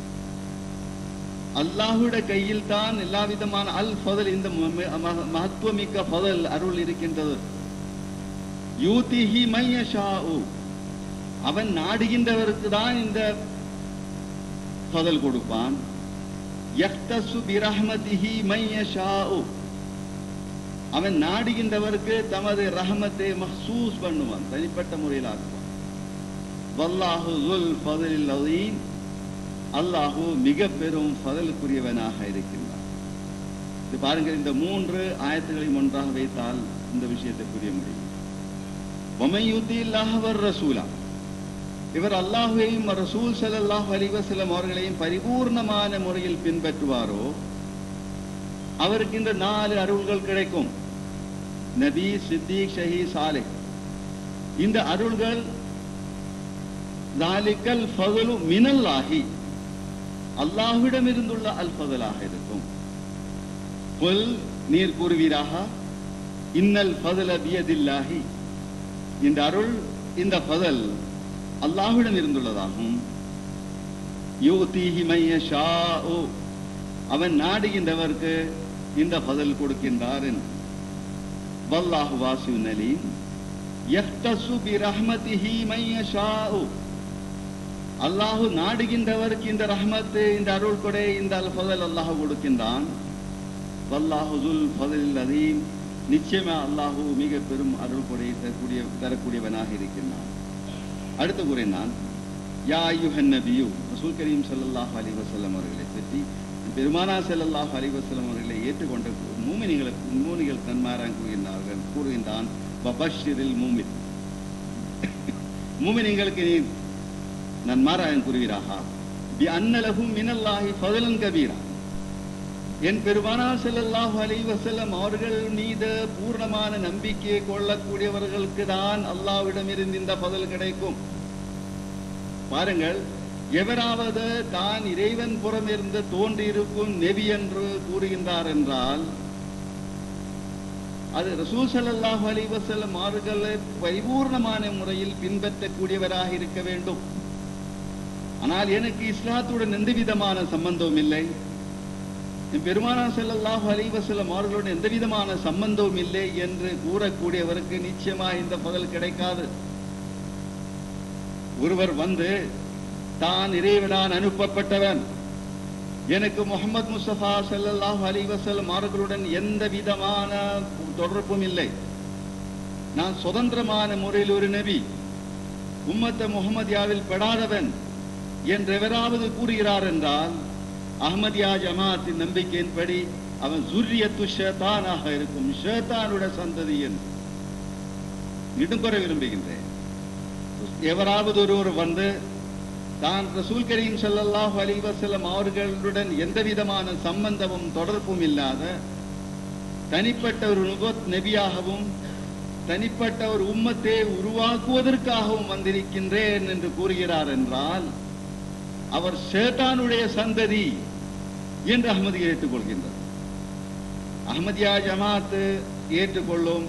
Speaker 7: அல்லாஹுடைய கையில் தான் எல்லா விதமான அல் ஃபதல் இந்த ம- ம- மகத்துவமிக்க ஃபதல் அருள் இருக்கின்றது யூதிஹி மையஷாஉ அவன் நாடுகின்றவருக்கு தான் இந்த ஃபதல் கொடுப்பான் யக்தசு பிரஹ்மதிஹி மையஷாஉ அவன் நாடுகின்றவருக்கு தமது ரஹமத்தை மஹ்சூஸ் பண்ணுவான் தனிப்பட்ட முறையில் ஆக்குவான் வல்லாஹு ذுல் ஃபதலில் அதீம் அல்லாஹு மிக பெரும் ஃபதலுக்குரியவனாக இருக்கின்றான் இது பாருங்கள் இந்த மூன்று ஆயத்துகளையும் ஒன்றாக வைத்தால் இந்த விஷயத்தை புரிய முடியும் وَمَن يُطِعِ اللَّهَ وَالرَّسُولَ இவர் அல்லாஹுவையும் ரசூல் ஸல்லல்லாஹு அலைஹி வஸல்லம் அவர்களையும் பரிபூர்ணமான முறையில் பின்பற்றுவாரோ அவருக்கு இந்த நாலு அருள்கள் கிடைக்கும் நபி சித்திக் ஷஹீ சாலிஹ் இந்த அருள்கள் தாலிக்கல் ஃபதலு மினல்லாஹி அல்லாஹ்விடம் இருந்துள்ள அல் ஃபதலாக இருக்கும் புல் நீர் கூறுவீராக இன்னல் ஃபதல பியதில்லாஹி இந்த அருள் இந்த ஃபதல் அல்லாஹ்விடம் இருந்துள்ளதாகும் யூதீஹி மையஷாஉ அவன் நாடுகின்றவருக்கு இந்த பதில் கொடுக்கின்றார் என்று. வல்லாஹு வாசியுன் அலீம் யஹ்தசு பிரஹ்மதிஹி மையஷாஉ அல்லாஹு நாடுகின்றவருக்கு இந்த ரஹ்மத்து இந்த அருள் கொடை இந்த அல் ஃபதல் அல்லாஹ் கொடுக்கின்றான் வல்லாஹு துல் ஃபதலில் அதீம் நிச்சயமா அல்லாஹு மிக பெரும் அருள் கொடை தரக்கூடிய தரக்கூடியவனாக இருக்கின்றான் அடுத்து கூறினான் யா ஐயுஹன் நபியு ரசூல் கரீம் ஸல்லல்லாஹு அலைஹி வஸல்லம் அவர்களை பற்றி பெருமானா ஸல்லல்லாஹு அலைஹி வஸல்லம் அவர்களை ஏற்றுக்கொண்ட மூமினிகளுக்கு மூமினிகள் தன்மாரான் கூறுகின்றார்கள் கூறுகின்றான் பபஷிரில் மூமின் மூமினிங்களுக்கு நீ நன்மாராயன் கூறுகிறாகா பி அன்னலகும் மினல்லாஹி ஃபதலன் கபீரா என் பெருமானார் ஸல்லல்லாஹு அலைஹி வஸல்லம் அவர்கள் மீது பூர்ணமான நம்பிக்கை கொள்ளக்கூடியவர்களுக்கு தான் அல்லாஹ்விடமிருந்து இந்த பதில் கிடைக்கும் பாருங்கள் எவராவது தான் இறைவன் புறமிருந்து தோன்றியிருக்கும் நெபி என்று கூறுகின்றார் என்றால் அது ரசூல் ஸல்லல்லாஹு அலைஹி வஸல்லம் அவர்களை பரிபூர்ணமான முறையில் பின்பற்றக்கூடியவராக இருக்க வேண்டும் ஆனால் எனக்கு இஸ்லாத்துடன் எந்த விதமான சம்பந்தமும் இல்லை என் பெருமானார் ஸல்லல்லாஹு அலைஹி வஸல்லம் அவர்களுடன் எந்த விதமான சம்பந்தமும் இல்லை என்று கூறக்கூடியவருக்கு நிச்சயமா இந்த பதில் கிடைக்காது ஒருவர் வந்து தான் இறைவனான் அனுப்பப்பட்டவன் எனக்கு முகமது முஸ்தபா ஸல்லல்லாஹு அலைஹி வஸல்லம் அவர்களுடன் எந்த விதமான தொடர்பும் இல்லை நான் சுதந்திரமான முறையில் ஒரு நபி உம்மத்த முகமதியாவில் படாதவன் என்று எவராவது கூறுகிறார் என்றால் அஹ்மதியா ஜமாத்தின் நம்பிக்கையின்படி அவன் ஜுர்ரியத்து ஷேத்தானாக இருக்கும் ஷேத்தானுடைய சந்ததி என்று இடும்பெற விரும்புகின்றேன் எவராவது ஒருவர் வந்து தான் ரசூல் கரீம் ஸல்லல்லாஹு அலைஹி வஸல்லம் அவர்களுடன் எந்த விதமான சம்பந்தமும் தொடர்பும் இல்லாத தனிப்பட்ட ஒரு நுபத் நபியாகவும் தனிப்பட்ட ஒரு உம்மத்தை உருவாக்குவதற்காகவும் வந்திருக்கின்றேன் என்று கூறுகிறார் என்றால் அவர் ஷேத்தானுடைய சந்ததி என்று அஹ்மதியை ஏற்றுக்கொள்கின்றார் அஹ்மதியா ஜமாத்து ஏற்றுக்கொள்ளும்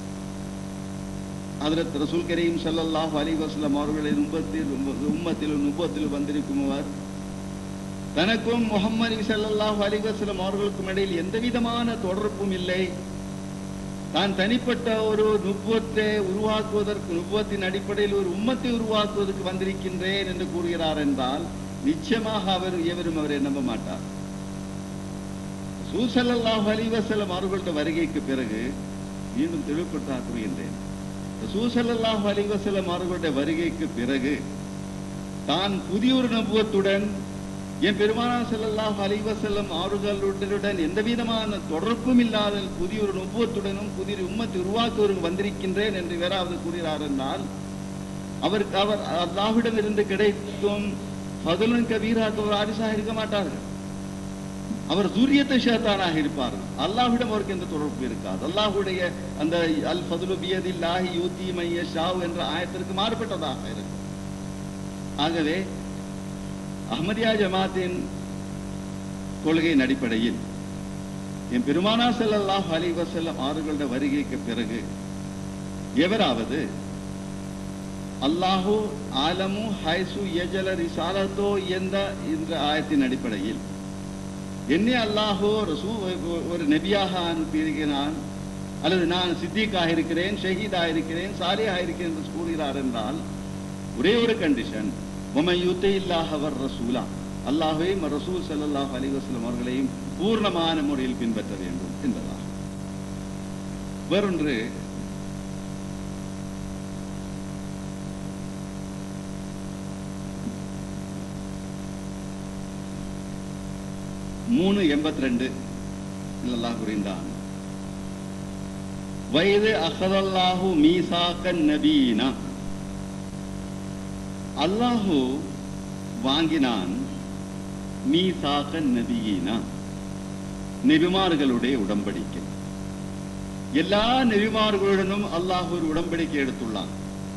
Speaker 7: ஹதரத் ரசூல் கரீம் ஸல்லல்லாஹு அலைஹி வஸல்லம் அவர்களின் உம்மத்தில் உம்மத்தில் நுபத்தில் வந்திருக்கும் அவர் தனக்கும் முஹம்மது ஸல்லல்லாஹு அலைஹி வஸல்லம் அவர்களுக்கும் இடையில் எந்த விதமான தொடர்பும் இல்லை தான் தனிப்பட்ட ஒரு நுபுவத்தை உருவாக்குவதற்கு நுபுவத்தின் அடிப்படையில் ஒரு உம்மத்தை உருவாக்குவதற்கு வந்திருக்கின்றேன் என்று கூறுகிறார் என்றால் நிச்சயமாக அவர் எவரும் அவரை நம்ப மாட்டார் சூசல்லாஹு அலைஹி வஸல்லம் அவர்களுடைய வருகைக்கு பிறகு மீண்டும் தெளிவுபடுத்த கூறுகின்றேன் ரசூசல்லாஹு அலைஹி வஸல்லம் அவர்களுடைய வருகைக்கு பிறகு தான் புதிய ஒரு நபுவத்துடன் என் பெருமானார் ஸல்லல்லாஹு அலைஹி வஸல்லம் அவர்களுடன் எந்த விதமான தொடர்பும் இல்லாத புதிய ஒரு நுபுவத்துடனும் புதிய ஒரு உம்மத்தை உருவாக்குவதற்கு வந்திருக்கின்றேன் என்று வேறாவது கூறுகிறார் என்றால் அவருக்கு அவர் அல்லாஹ்விடம் இருந்து கிடைக்கும் ஃபதுலன் கபீராக்கு ஒரு ஆரிசாக இருக்க மாட்டார்கள் அவர் சூரியத்தை ஷேத்தானாக இருப்பார்கள் அல்லாஹ்விடம் அவருக்கு எந்த தொடர்பு இருக்காது அல்லாஹ்வுடைய அந்த அல் ஃபதுலு பியதில்லாஹி யூத்தி மைய ஷாவ் என்ற ஆயத்திற்கு மாறுபட்டதாக இருக்கும் ஆகவே அஹ்மதியா ஜமாத்தின் கொள்கையின் அடிப்படையில் என் பெருமானா ஸல்லல்லாஹு அலைஹி வஸல்லம் அவர்களுடைய வருகைக்கு பிறகு எவராவது அல்லாஹு ஆலமு ஹைசு யஜல ரிசாலத்தோ என்ற இந்த ஆயத்தின் அடிப்படையில் என்னை அல்லாஹோ ரசூ ஒரு நபியாக அனுப்பியிருக்கிறான் அல்லது நான் சித்திக்காக இருக்கிறேன் ஷஹீதாக இருக்கிறேன் சாலியாக இருக்கிறேன் என்று கூறுகிறார் என்றால் ஒரே ஒரு கண்டிஷன் உமை யுத்தே இல்லாஹவர் ரசூலா அல்லாஹையும் ரசூல் ஸல்லல்லாஹு அலைஹி வஸல்லம் அவர்களையும் பூர்ணமான முறையில் பின்பற்ற வேண்டும் என்பதாகும் வேறொன்று மூணு எண்பத்தி ரெண்டு அல்லாஹ் புரிந்தான் வயது அஹதல்லாஹு மீசாக்கன் நபீனா அல்லாஹு வாங்கினான் மீசாக்கன் நபியினா நெபிமார்களுடைய உடன்படிக்கை எல்லா நெபிமார்களுடனும் அல்லாஹ் ஒரு உடன்படிக்கை எடுத்துள்ளான்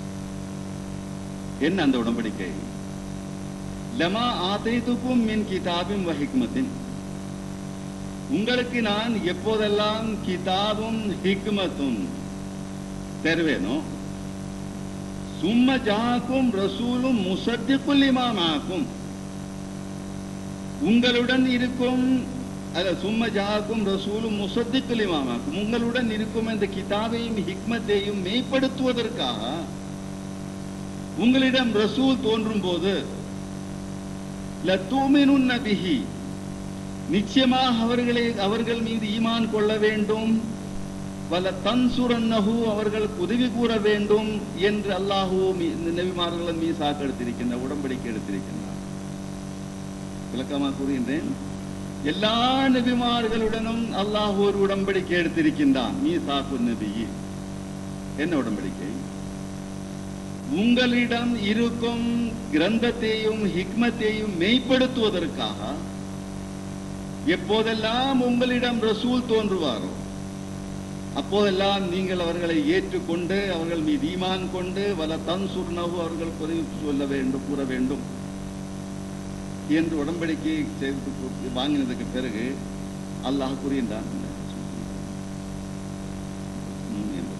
Speaker 7: என்ன அந்த உடன்படிக்கை லமா ஆதைத்துக்கும் மின் கிதாபின் வஹிக்மத்தின் உங்களுக்கு நான் எப்போதெல்லாம் கிதாபும் ஹிக்மத்தும் தருவேனோ சும்ம ஜாக்கும் ரசூலும் முசத்திக்குல் இமாமாக்கும் உங்களுடன் இருக்கும் அல்ல சும்ம ஜாக்கும் ரசூலும் முசத்திக்குலிமாமாக்கும் உங்களுடன் இருக்கும் இந்த கிதாபையும் ஹிக்மத்தையும் மெய்ப்படுத்துவதற்காக உங்களிடம் ரசூல் தோன்றும் போது லத்தூமினுன்ன பிஹி நிச்சயமாக அவர்களை அவர்கள் மீது ஈமான் கொள்ள வேண்டும் வல தன்சுரன்னஹு அவர்களுக்கு உதவி கூற வேண்டும் என்று அல்லாஹூ நபிமார்களும் மீசாக்கு எடுத்திருக்கின்ற உடன்படிக்கை எடுத்திருக்கின்றார் விளக்கமாக கூறுகின்றேன் எல்லா நபிமார்களுடனும் அல்லாஹ் ஒரு உடன்படிக்கை எடுத்திருக்கின்றான் மீசாக்கு நபி என்ன உடன்படிக்கை உங்களிடம் இருக்கும் கிரந்தத்தையும் ஹிக்மத்தையும் மெய்ப்படுத்துவதற்காக எப்போதெல்லாம் உங்களிடம் ரசூல் தோன்றுவாரோ அப்போதெல்லாம் நீங்கள் அவர்களை ஏற்றுக்கொண்டு அவர்கள் மீது ஈமான் கொண்டு வல தன் சுர்ணவு அவர்கள் உதவி சொல்ல வேண்டும் கூற வேண்டும் என்று உடன்படிக்கை செய்து கொடு- வாங்கினதுக்கு பிறகு அல்லாஹ் கூறுகின்றான் மூணு எண்பத்தி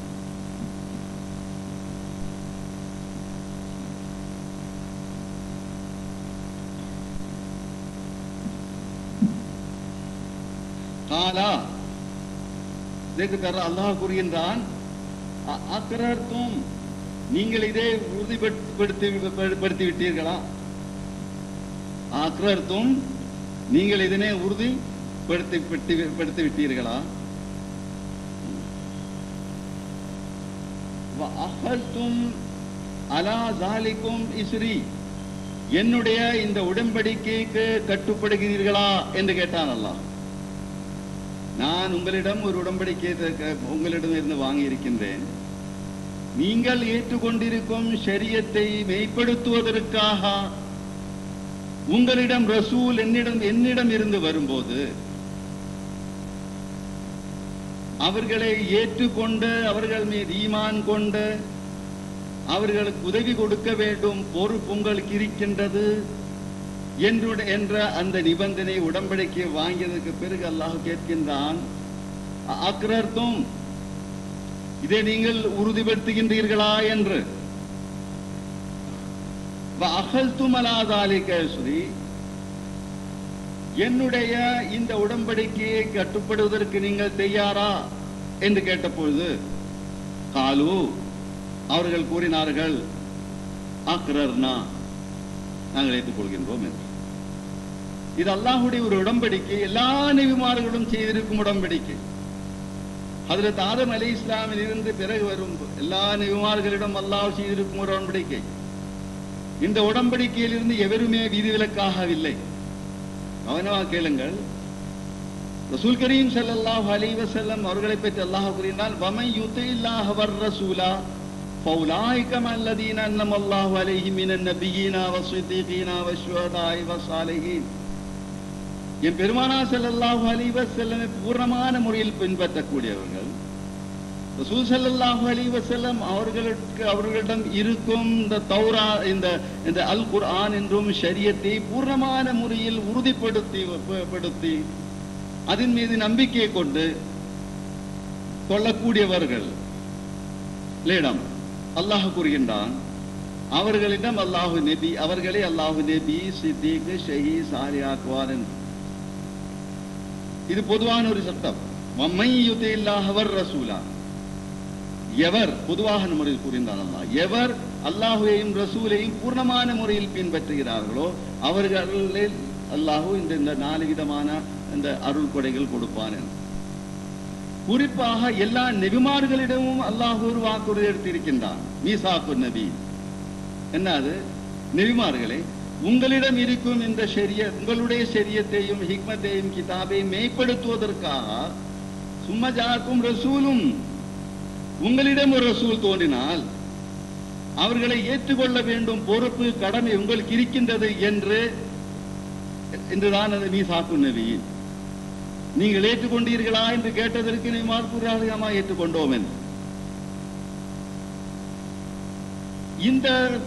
Speaker 7: காலா இதற்கு தர அல்லாஹ் கூறுகின்றான் அ- அக்ரர்த்தும் நீங்கள் இதை உறுதிப்படுத்தி படுத்தி விட்டீர்களா அக்ரர்த்தும் நீங்கள் இதனை உறுதிப்படுத்தி படுத்தி- படுத்தி விட்டீர்களா வ அஹல்தும் அலா ஜாலிக்கும் இஸ்ரி என்னுடைய இந்த உடன்படிக்கைக்கு கட்டுப்படுகிறீர்களா என்று கேட்டான் அல்லாஹ் நான் உங்களிடம் ஒரு உடன்படிக்கை த- உங்களிடம் இருந்து வாங்கி இருக்கின்றேன் நீங்கள் ஏற்றுக்கொண்டிருக்கும் ஷரியத்தை மெய்ப்படுத்துவதற்காக உங்களிடம் ரசூல் என்னிடம் என்னிடம் இருந்து வரும்போது அவர்களை ஏற்றுக்கொண்டு அவர்கள் மீது ஈமான் கொண்டு அவர்களுக்கு உதவி கொடுக்க வேண்டும் பொறுப்பு உங்களுக்கு இருக்கின்றது என்று என்ற அந்த நிபந்தனை உடன்படிக்கை வாங்கியதற்கு பிறகு அல்லாஹ் கேட்கின்றான் "அ- அக்ரர்த்தும் இதை நீங்கள் உறுதிப்படுத்துகின்றீர்களா என்று "வ அகல்தும் அலா தாலிக ஸ்ரீ என்னுடைய இந்த உடன்படிக்கையை கட்டுப்படுவதற்கு நீங்கள் தயாரா என்று கேட்டபொழுது காலு அவர்கள் கூறினார்கள் அக்ரர்னா நாங்கள் ஏற்றுக்கொள்கின்றோம் என்று இது அல்லாஹுடைய ஒரு உடன்படிக்கை எல்லா நபிமார்களும் செய்திருக்கும் உடன்படிக்கை ஹதரத் ஆதம் அலி இஸ்லாமில் இருந்து பிறகு வரும் எல்லா நபிமார்களிடம் அல்லாஹ் செய்திருக்கும் ஒரு உடன்படிக்கை இந்த உடன்படிக்கையில் இருந்து எவருமே விதிவிலக்காகவில்லை கவனமாக கேளுங்கள் ரசூல் கரீம் ஸல்லல்லாஹு அலைஹி வஸல்லம் அவர்களை பற்றி அல்லாஹ் கூறினான் வமை யுத்தில்லாஹ வர் ரசூலா فأولئك مع الذين أنعم الله عليهم من النبيين والصديقين والشهداء والصالحين என் பெருமானா ஸல்லல்லாஹு அலைஹி வஸல்லம் பூர்ணமான முறையில் பின்பற்றக்கூடியவர்கள் ரசூல் ஸல்லல்லாஹு அலைஹி வஸல்லம் அவர்களுக்கு அவர்களிடம் இருக்கும் இந்த தௌரா இந்த இந்த அல் குர்ஆன் என்றும் ஷரியத்தை பூர்ணமான முறையில் உறுதிப்படுத்தி படுத்தி அதன் மீது நம்பிக்கை கொண்டு கொள்ளக்கூடியவர்கள் லிடம் அல்லாஹ் கூறுகின்றான் அவர்களிடம் அல்லாஹு நபி அவர்களே அல்லாஹு நபி சித்திக் ஷஹி சாலியாக்குவார் என்று இது பொதுவான ஒரு சட்டம் மம்மை யுத்தில்லாஹவர் ரசூலா எவர் பொதுவாக முறையில் கூறினார் அல்லாஹ் எவர் அல்லாஹுவையும் ரசூலையும் பூர்ணமான முறையில் பின்பற்றுகிறார்களோ அவர்களில் அல்லாஹு இந்த இந்த நாலு விதமான இந்த அருள் கொடைகள் கொடுப்பான் என்று. குறிப்பாக எல்லா நெபிமார்களிடமும் அல்லாஹ் ஒரு வாக்குறுதி எடுத்திருக்கின்றான் மீசாக்கு நபி என்ன அது நெபிமார்களே உங்களிடம் இருக்கும் இந்த ஷரிய உங்களுடைய ஷரியத்தையும் ஹிக்மத்தையும் கிதாபையும் மேம்படுத்துவதற்காக சும்மஜாக்கும் ரசூலும் உங்களிடம் ஒரு ரசூல் தோன்றினால் அவர்களை ஏற்றுக்கொள்ள வேண்டும் பொறுப்பு கடமை உங்களுக்கு இருக்கின்றது என்று என்றுதான் அது மீசாக்கு நபி நீங்கள் ஏற்றுக்கொண்டீர்களா என்று கேட்டதற்கு நீ மார்க்குறாமா ஏற்றுக்கொண்டோம் என்று இந்த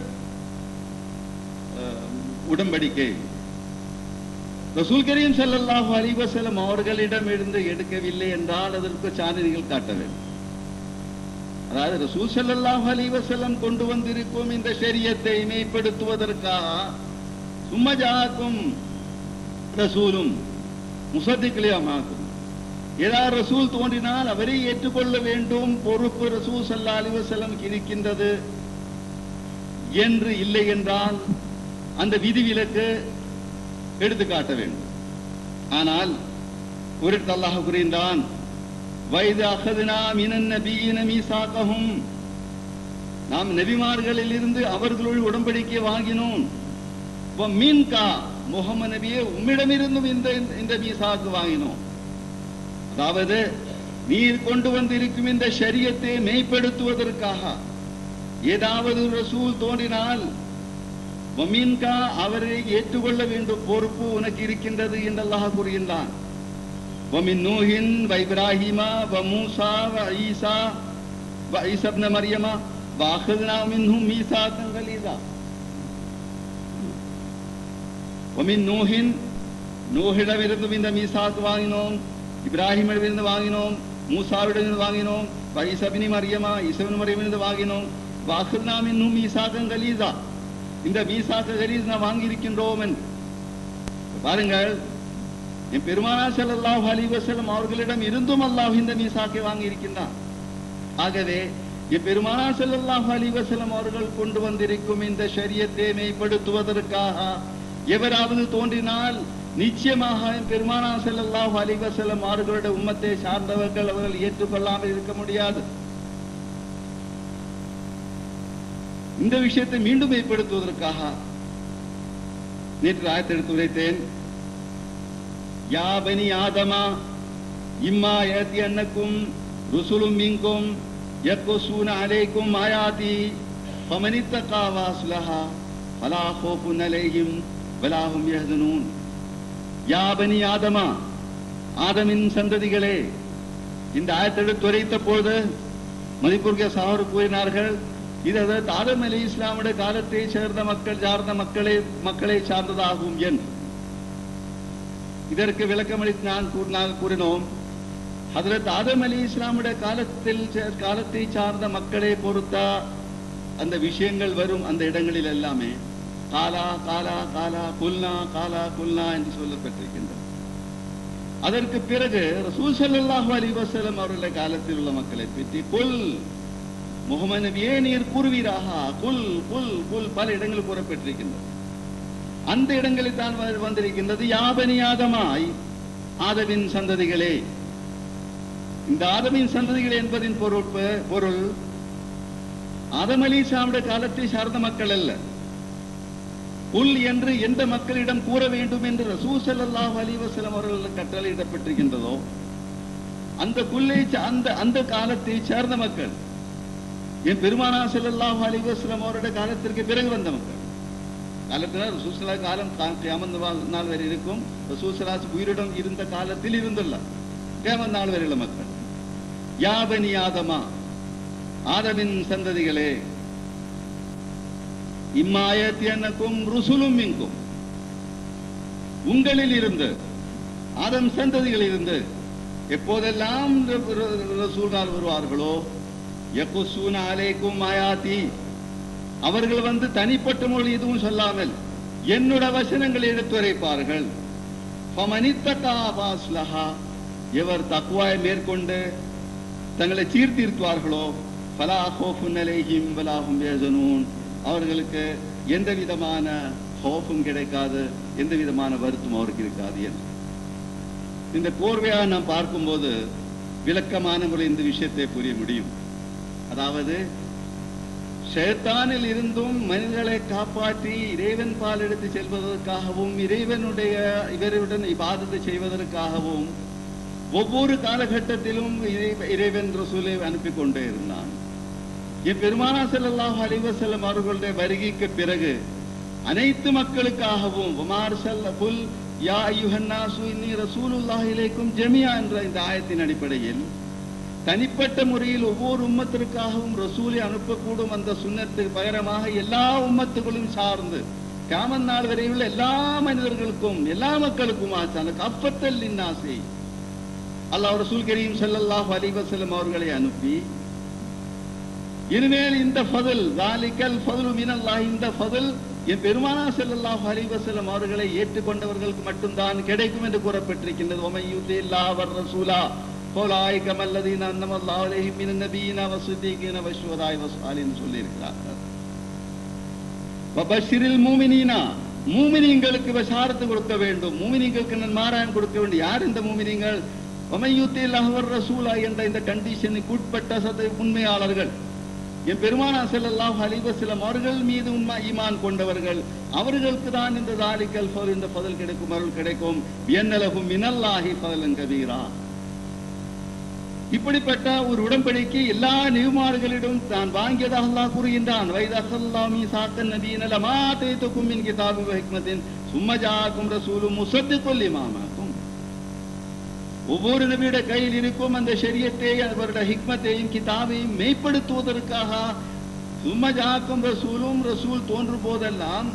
Speaker 7: அஹ், உடன்படிக்கை ரசூல் கரீம் ஸல்லல்லாஹு அலைஹி வஸல்லம் அவர்களிடம் இருந்து எடுக்கவில்லை என்றால் அதற்கு சான்றிதழ்கள் காட்ட வேண்டும் அதாவது ரசூல் ஸல்லல்லாஹு அலைஹி வஸல்லம் கொண்டு வந்திருக்கும் இந்த ஷரியத்தை மேம்படுத்துவதற்காக சும்மஜாக்கும் ரசூலும் முசத்திக்கலியாமாக்கும் ஏதாவது ரசூல் தோன்றினால் அவரை ஏற்றுக்கொள்ள வேண்டும் பொறுப்பு ரசூல் சல்லா அலி வசல்லமுக்கு இருக்கின்றது என்று இல்லை என்றால் அந்த விதிவிலக்கு எடுத்து காட்ட வேண்டும் ஆனால் ஒரு இடத்தில் அல்லாஹ் கூறுகின்றான் வைது அகதுனா மினன் நபியின மீசாக்கஹும் நாம் நபிமார்களில் இருந்து அவர்களுள் உடன்படிக்கை வாங்கினோம் வ மீன்கா முகமது நபியே உம்மிடமிருந்தும் இந்த இந்த மீசாக்கு வாங்கினோம் அதாவது நீர் கொண்டு வந்திருக்கும் இந்த ஷரியத்தை மெய்ப்படுத்துவதற்காக ஏதாவது ஒரு ரசூல் தோன்றினால் வமீன்கா அவரை ஏற்றுக்கொள்ள வேண்டும் பொறுப்பு உனக்கு இருக்கின்றது என்று அல்லாஹ் கூறுகின்றான் ومن نوح وإبراهيم وموسى وعيسى وعيسى ابن مريم وأخذنا منهم ميثاقا غليظا ومن نوح நூஹிடமிருந்தும் இந்த மீசாக்கு வாங்கினோம் இப்ராஹிமிடமிருந்து வாங்கினோம் மூசாவிடமிருந்து வாங்கினோம் வைசபினி மரியமா இசபின் மரியமிருந்து வாங்கினோம் வாக்குர்நாம் இன்னும் மீசாக்கம் கலீசா இந்த மீசாக்க கலீஸ் நான் வாங்கியிருக்கின்றோம் என்று பாருங்கள் என் பெருமானா ஸல்லல்லாஹு அலைஹி வஸல்லம் அவர்களிடம் இருந்தும் அல்லாஹ் இந்த மீசாக்கை வாங்கி இருக்கின்றான் ஆகவே என் பெருமானா ஸல்லல்லாஹு அலைஹி வஸல்லம் அவர்கள் கொண்டு வந்திருக்கும் இந்த ஷரியத்தை மேம்படுத்துவதற்காக எவராவது தோன்றினால் நிச்சயமாக என் பெருமானா ஸல்லல்லாஹு அலைஹி வஸல்லம் அவர்களுடைய உம்மத்தை சார்ந்தவர்கள் அவர்கள் ஏற்றுக்கொள்ளாமல் இருக்க முடியாது இந்த விஷயத்தை மீண்டும் ஏற்படுத்துவதற்காக நேற்று ஆயத்தை எடுத்து உரைத்தேன் யா பனி ஆதமா இம்மா ஏத்தி அன்னக்கும் ருசுலும் மின்கும் யக்குசூன அலைக்கும் ஆயாதி ஃபமனித்தகா வாஸ்லஹா ஃபலா ஹௌஃபுன் அலைஹிம் வலா ஹும் யஹ்சனூன் யா பனி ஆதமா ஆதமின் சந்ததிகளே இந்த ஆயத்தெடுத்து உரைத்த பொழுது மதிப்பூர்க சகோதரர் கூறினார்கள் இது அதாவது ஆதம் அலி இஸ்லாமுடைய காலத்தை சேர்ந்த மக்கள் சார்ந்த மக்களை மக்களை சார்ந்ததாகும் என்று இதற்கு விளக்கமளித்து நான் கூ- நாங்கள் கூறினோம் ஹதரத் ஆதம் அலி இஸ்லாமுடைய காலத்தில் சே- காலத்தை சார்ந்த மக்களை பொறுத்த அந்த விஷயங்கள் வரும் அந்த இடங்களில் எல்லாமே காலா காலா காலா குல்னா காலா குல்னா என்று சொல்லப்பட்டிருக்கின்றது அதற்கு பிறகு ரசூல் ஸல்லல்லாஹு அலைஹி வஸல்லம் அவர்களுடைய காலத்தில் உள்ள மக்களை பற்றி குல் முகமது நபியே நீர் கூறுவீராக குல் குல் குல் பல இடங்களில் கூறப்பட்டிருக்கின்றது அந்த இடங்களில் தான் வ- வந்திருக்கின்றது யாபனி ஆதமாய் ஆதவின் சந்ததிகளே இந்த ஆதமின் சந்ததிகள் என்பதின் பொருள் ப- பொருள் ஆதம் அலி இஸ்லாமுடைய காலத்தை சார்ந்த மக்கள் அல்ல புல் என்று எந்த மக்களிடம் கூற வேண்டும் என்று ரசூல் ஸல்லல்லாஹு அலைஹி வஸல்லம் அவர்கள் கட்டளையிடப்பட்டிருக்கின்றதோ அந்த குல்லை சா- அந்த அந்த காலத்தை சார்ந்த மக்கள் என் பெருமானா ஸல்லல்லாஹு அலைஹி வஸல்லம் அவருடைய காலத்திற்கு பிறகு வந்த மக்கள் காலத்தில் ரசூசலா காலம் கியாமந்த நாள் வரை இருக்கும் ரசூசலாஸ் உயிரிடம் இருந்த காலத்தில் இருந்துள்ள கியாமந்த நாள் வரை உள்ள மக்கள் யாபனி ஆதமா ஆதமின் சந்ததிகளே இம்மாயத்தி அன்னக்கும் ருசுலும் மின்கும் உங்களில் இருந்து ஆதம் சந்ததிகளில் இருந்து எப்போதெல்லாம் ர- ர- ரசூலால் வருவார்களோ யகுசூன அலைக்கும் ஆயாத்தி அவர்கள் வந்து தனிப்பட்ட மொழி எதுவும் சொல்லாமல் என்னோட வசனங்களை எடுத்துரைப்பார்கள் ஃபமனித்தகா பாஸ்லஹா எவர் தக்குவாயை மேற்கொண்டு தங்களை சீர்திருத்துவார்களோ ஃபலா ஹோஃபுன் அலைஹிம் வலாஹும் யஹ்சனூன் அவர்களுக்கு எந்த விதமான ஹோஃபும் கிடைக்காது எந்த விதமான வருத்தம் அவருக்கு இருக்காது என்று இந்த கோர்வையாக நாம் பார்க்கும்போது விளக்கமான முறை இந்த விஷயத்தை புரிய முடியும் அதாவது ஷேத்தானில் இருந்தும் மனிதர்களை காப்பாற்றி இறைவன் பால் எடுத்து செல்வதற்காகவும் இறைவனுடைய இவருடன் இபாதத்தை செய்வதற்காகவும் ஒவ்வொரு காலகட்டத்திலும் இறை- இறைவன் ரசூலை அனுப்பி கொண்டே இருந்தான் என் பெருமானா ஸல்லல்லாஹு அலைஹி வஸல்லம் அவர்களுடைய வருகைக்கு பிறகு அனைத்து மக்களுக்காகவும் உமார் சல்ல புல் யா ஐயுஹன்னாசு இன்னி ரசூலுல்லாஹி இலைக்கும் ஜமியா என்ற இந்த ஆயத்தின் அடிப்படையில் தனிப்பட்ட முறையில் ஒவ்வொரு உம்மத்திற்காகவும் ரசூலை அனுப்பக்கூடும் அந்த சுன்னத்துக்கு பகரமாக எல்லா உம்மத்துகளும் சார்ந்து காமன் நாள் வரை உள்ள எல்லா மனிதர்களுக்கும் எல்லா மக்களுக்கும் ஆச்சான கப்பத்தல் இன்னாசை அல்லாஹ் ரசூல் கரீம் ஸல்லல்லாஹு அலைஹி வஸல்லம் அவர்களை அனுப்பி இனிமேல் இந்த ஃபதல் தாலிக்கல் ஃபதலு மினல்லாஹ் இந்த ஃபதல் என் பெருமானா ஸல்லல்லாஹு அலைஹி வஸல்லம் அவர்களை ஏற்றுக்கொண்டவர்களுக்கு மட்டும்தான் கிடைக்கும் என்று கூறப்பட்டிருக்கின்றது ஒமை யுதில்லா வர் ரசூலா ஃபௌலாயிக மல்லதீன அன்னமல்லாஹு அலைஹிம் மினன் நபியின வஸ்ஸிதீகீன வஷ்ஷுஹதாய் வஸ்ஸாலின் சொல்லியிருக்கிறார் வபஷிரில் மூமினீனா மூமினீங்களுக்கு பஷாரத்து கொடுக்க வேண்டும் மூமினீங்களுக்கு நன்மாராயம் கொடுக்க வேண்டும் யார் இந்த மூமினீங்கள் ஒமையுத்தில் அஹ்வர் ரசூலா என்ற இந்த கண்டிஷனுக்கு உட்பட்ட சத உண்மையாளர்கள் என் பெருமானா ஸல்லல்லாஹு அலைஹி வஸல்லம் அவர்கள் மீது உண்மை ஈமான் கொண்டவர்கள் அவர்களுக்கு தான் இந்த தாலிக்கல் ஃபல் இந்த பதில் கிடைக்கும் அருள் கிடைக்கும் என்னலகும் மினல்லாஹி ஃபதலன் கபீரா இப்படிப்பட்ட ஒரு உடன்படிக்கை எல்லா நியுமார்களிடம் தான் வாங்கியதாக அல்லாஹ் கூறுகின்றான் வைதல்லாமி சாத்தன் நபீன லமா தைத்துக்கும் மின் கிதாபி ஹிக்மத்தின் சும்ம ஜாக்கும் ரசூலும் முசத்திக்குல் இமாமாக்கும் ஒவ்வொரு நபியுடைய கையில் இருக்கும் அந்த ஷரியத்தை அவருடைய ஹிக்மத்தையும் கிதாபையும் மெய்ப்படுத்துவதற்காக சும்ம ஜாக்கும் ரசூலும் ரசூல் தோன்றும் போதெல்லாம்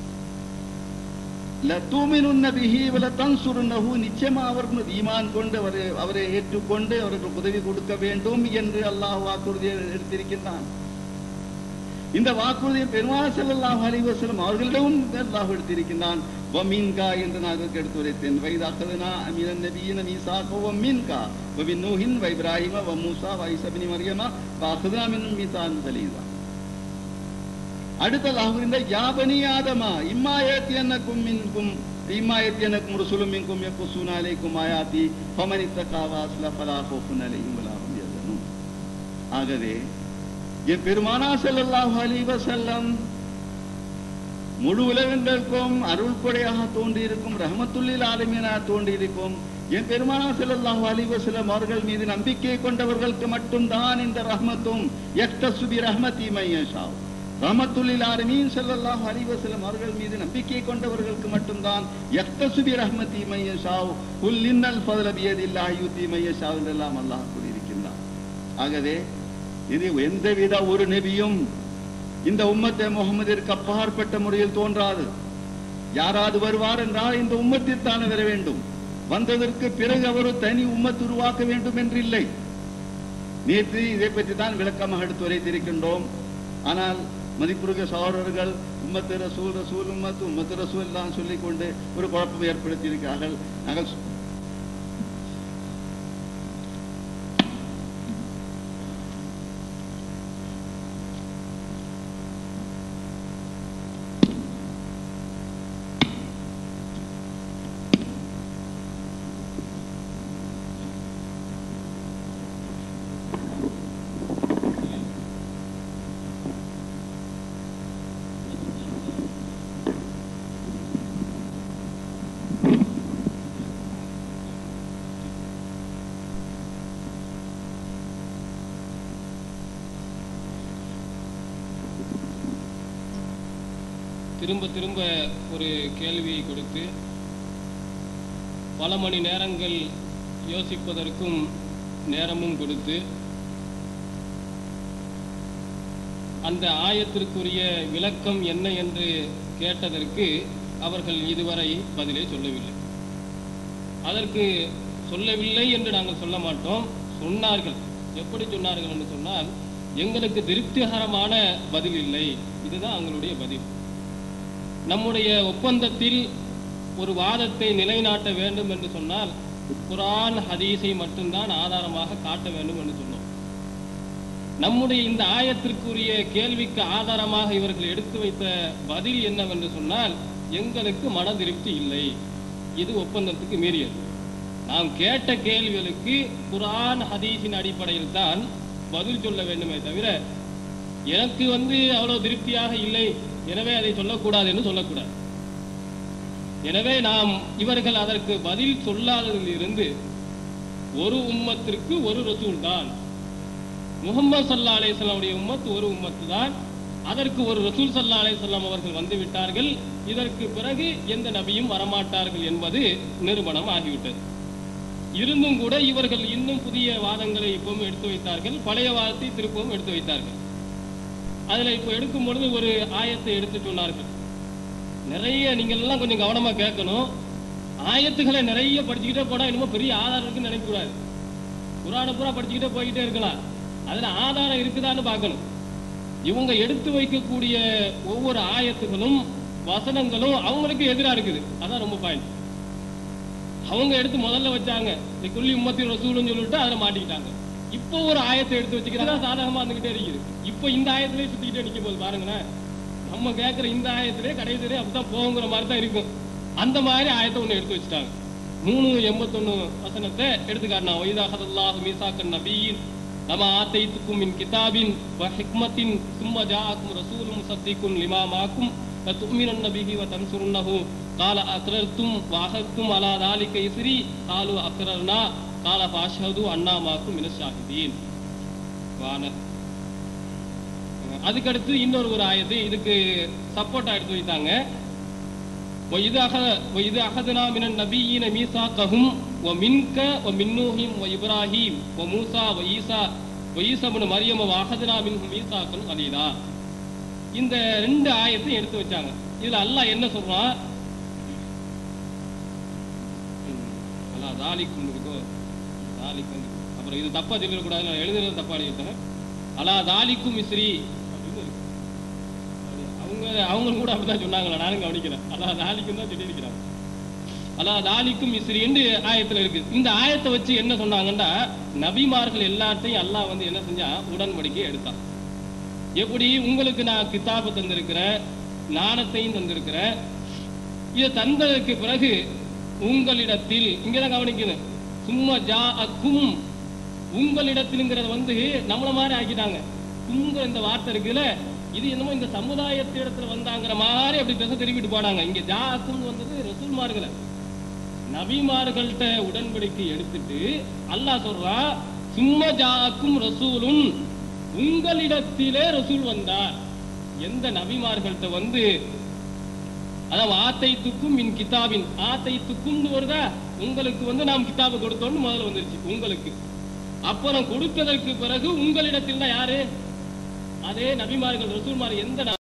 Speaker 7: லத்தூமினுன்ன பிஹி வல தன்சுருன்னஹு நிச்சயமா அவர்கள் ஈமான் கொண்டு அவரை அவரை ஏற்றுக்கொண்டு அவர்களுக்கு உதவி கொடுக்க வேண்டும் என்று அல்லாஹ் வாக்குறுதி எடுத்திருக்கின்றான் இந்த வாக்குறுதியை பெருமாள் ஸல்லல்லாஹு அலைஹி வஸல்லம் அவர்களிடமும் அல்லாஹ் எடுத்திருக்கின்றான் வமின்கா என்று நான் அதற்கு எடுத்து உரைத்தேன் வைதாக்கதுனா அமீரன் நபியின் மீசாக வமின்கா வமின் நூஹின் வைப்ராஹிம வ மூசா வைசபினி மரியமா வாக்குதுனா மின் மீசான் சலீதா அடுத்ததாக இந்த யாபனி ஆதமா இம்மாயத்தி என்னக்கும் மின்கும் இம்மாயத்தி எனக்கும் ருசுலும் மின்கும் யக்குசூன அலைக்கும் ஆயாத்தி ஃபமனித்தகா வாஸ்ல ஃபலா ஹௌஃபுன் அலைஹிம் வலா ஹும் யஹ்சனூன் ஆகவே என் பெருமானா ஸல்லல்லாஹு அலைஹி வஸல்லம் முழு உலகங்களுக்கும் அருள் கொடையாக தோன்றியிருக்கும் ரஹமத்துல்லில் ஆலமீனாக தோன்றியிருக்கும் என் பெருமானா ஸல்லல்லாஹு அலைஹி வஸல்லம் அவர்கள் மீது நம்பிக்கை கொண்டவர்களுக்கு மட்டும்தான் இந்த ரஹமத்தும் யக்தசுபி ரஹமதி மையஷா ரஹமத்துல்லில் ஆலமீன் ஸல்லல்லாஹு அலைஹி வஸல்லம் அவர்கள் மீது நம்பிக்கை கொண்டவர்களுக்கு மட்டும்தான் யக்தசுபி ரஹமதி மையஷா குல் இன்னல் ஃபضل பியதில்லாஹி யுதி மையஷா என்றெல்லாம் அல்லாஹ் கூறியிருக்கின்றார் ஆகவே இது எந்தவித ஒரு நபியும் இந்த உம்மத்தை முகமதிற்கு அப்பாற்பட்ட முறையில் தோன்றாது யாராவது வருவார் என்றால் இந்த உம்மத்தில் தானே வர வேண்டும் வந்ததற்கு பிறகு அவர் ஒரு தனி உம்மத்து உருவாக்க வேண்டும் என்று இல்லை நேற்று இதை பற்றி தான் விளக்கமாக எடுத்து உரைத்திருக்கின்றோம் ஆனால் மதிப்புருக சகோதரர்கள் உம்மத்து ரசூல் ரசூல் உம்மத்து உம்மத்து ரசூல் எல்லாம் சொல்லிக்கொண்டு ஒரு குழப்பம் ஏற்படுத்தியிருக்கிறார்கள் நாங்கள்
Speaker 8: திரும்ப திரும்ப ஒரு கேள்வியை கொடுத்து பல மணி நேரங்கள் யோசிப்பதற்கும் நேரமும் கொடுத்து அந்த ஆயத்திற்குரிய விளக்கம் என்ன என்று கேட்டதற்கு அவர்கள் இதுவரை பதிலே சொல்லவில்லை அதற்கு சொல்லவில்லை என்று நாங்கள் சொல்ல மாட்டோம் சொன்னார்கள் எப்படி சொன்னார்கள் என்று சொன்னால் எங்களுக்கு திருப்திகரமான பதில் இல்லை இதுதான் அவங்களுடைய பதில் நம்முடைய ஒப்பந்தத்தில் ஒரு வாதத்தை நிலைநாட்ட வேண்டும் என்று சொன்னால் குரான் ஹதீஸை மட்டும்தான் ஆதாரமாக காட்ட வேண்டும் என்று சொன்னோம் நம்முடைய இந்த ஆயத்திற்குரிய கேள்விக்கு ஆதாரமாக இவர்கள் எடுத்து வைத்த பதில் என்னவென்று சொன்னால் எங்களுக்கு மன திருப்தி இல்லை இது ஒப்பந்தத்துக்கு மீறியது நாம் கேட்ட கேள்விகளுக்கு குரான் ஹதீஸின் அடிப்படையில் தான் பதில் சொல்ல வேண்டுமே தவிர எனக்கு வந்து அவ்வளவு திருப்தியாக இல்லை எனவே அதை சொல்லக்கூடாது என்று சொல்லக்கூடாது எனவே நாம் இவர்கள் அதற்கு பதில் சொல்லாததில் இருந்து ஒரு உம்மத்திற்கு ஒரு ரசூல் தான் முகமது சல்லா அலைஹிஸ்ஸலாமுடைய உம்மத் ஒரு உம்மத்து தான் அதற்கு ஒரு ரசூல் சல்லா அலைஹிஸ்ஸலாம் அவர்கள் வந்து விட்டார்கள் இதற்கு பிறகு எந்த நபியும் வரமாட்டார்கள் என்பது நிரூபணம் ஆகிவிட்டது இருந்தும் கூட இவர்கள் இன்னும் புதிய வாதங்களை இப்பவும் எடுத்து வைத்தார்கள் பழைய வாதத்தை திருப்பவும் எடுத்து வைத்தார்கள் அதுல இப்போ எடுக்கும் பொழுது ஒரு ஆயத்தை எடுத்து சொன்னார்கள் நிறைய நீங்க எல்லாம் கொஞ்சம் கவனமா கேட்கணும் ஆயத்துக்களை நிறைய படிச்சுக்கிட்டே போனா இன்னும் பெரிய ஆதாரம் இருக்குன்னு நினைக்கக்கூடாது குரானை பூரா படிச்சுக்கிட்டே போய்கிட்டே இருக்கலாம் அதுல ஆதாரம் இருக்குதான்னு பார்க்கணும் இவங்க எடுத்து வைக்கக்கூடிய ஒவ்வொரு ஆயத்துகளும் வசனங்களும் அவங்களுக்கு எதிரா இருக்குது அதான் ரொம்ப பாயிண்ட் அவங்க எடுத்து முதல்ல வச்சாங்க இந்த குள்ளி உம்மத்தின் ரசூலுன்னு சொல்லிட்டு அதில் மாட்டிக்கிட்டாங்க இப்போ ஒரு ஆயத்தை எடுத்து வச்சுக்கிறதா சாதகமா இருந்துகிட்டே இருக்குது இப்போ இந்த ஆயத்திலே சுத்திக்கிட்டே நிக்க போது பாருங்களேன் நம்ம கேட்கிற இந்த ஆயத்திலே கடைசியிலே அப்படிதான் போங்கிற மாதிரி தான் இருக்கும் அந்த மாதிரி ஆயத்தை ஒண்ணு எடுத்து வச்சுட்டாங்க மூணு எண்பத்தொன்னு வசனத்தை எடுத்துக்காட்டினா ஒய்தாஹதல்லாஹு மீசாக்கன் நபியின் நம்ம ஆத்தைத்துக்கும் மின் கிதாபின் வ ஹிக்மத்தின் சும்ம ஜாஅக்கும் ரசூலும் முசத்திக்கும் லிமா மாக்கும் லத்துமினன் நபிஹி வ தன்சுருன்னஹு قال أقررتم وأخذتم على ذلك إسري قالوا أقررنا قال فأشهدوا أنا معكم من الشاهدين வான அதுக்கடுத்து இன்னொரு ஒரு ஆயத்து இதுக்கு சப்போர்ட்டா எடுத்து வைத்தாங்க وإذ أخذ وإذ أخذنا من النبيين ميثاقهم ومنك ومن نوح وإبراهيم وموسى وعيسى وعيسى ابن مريم وأخذنا منهم ميثاقا غليظا இந்த ரெண்டு ஆயத்தையும் எடுத்து வச்சாங்க இதுல அல்லாஹ் என்ன சொல்றான் அல்லாஹ் தாலிக்கும் இருக்கோ தாலிக் வந்து அப்புறம் இது தப்பா சொல்லிடக்கூடாது நான் எழுதுறது தப்பா எழுதிட்டேன் அலா தாலிக்கும் மிஸ்ரி அப்படின்னு இருக்கு அது அவங்க அவங்க கூட அப்படிதான் சொன்னாங்களா நானும் கவனிக்கிறேன் அலா தாலிக்கும் தான் சொல்லியிருக்கிறாங்க அலா தாலிக்கும் மிஸ்ரின்னு ஆயத்துல இருக்கு இந்த ஆயத்தை வச்சு என்ன சொன்னாங்கன்னா நபிமார்கள் எல்லாத்தையும் அல்லாஹ் வந்து என்ன செஞ்சா உடன்படிக்கை எடுத்தான் எப்படி உங்களுக்கு நான் கித்தாபு தந்திருக்கிறேன் ஞானத்தையும் தந்திருக்கிறேன் இதை தந்ததற்கு பிறகு உங்களிடத்தில் இங்கதான் கவனிக்கணும் சும்மா ஜா அக்கும் உங்களிடத்தில்ங்கிறத வந்து நம்மள மாதிரி ஆக்கிட்டாங்க குங்கிற இந்த வார்த்தை இருக்குல்ல இது என்னமோ இந்த சமுதாயத்திடத்துல வந்தாங்கிற மாதிரி அப்படி பேச திரும்பிட்டு போனாங்க இங்க ஜா அக்கும் வந்தது ரசூல்மார்களை நபிமார்கள்ட்ட உடன்படிக்கை எடுத்துட்டு அல்லாஹ் சொல்றா சும்மா ஜாக்கும் ரசூலும் உங்களிடத்திலே ரசூல் வந்தார் எந்த நபிமார்கள்ட்ட வந்து அதாவது ஆத்தைத்துக்கும் மின் கிதாபின் ஆத்தைத்துக்கும் வருதா உங்களுக்கு வந்து நாம் கிதாபு கொடுத்தோம்னு முதல்ல வந்துருச்சு உங்களுக்கு அப்புறம் கொடுத்ததற்கு பிறகு உங்களிடத்தில் தான் யாரு அதே நபிமார்கள் ரசூல்மார் எந்த ந-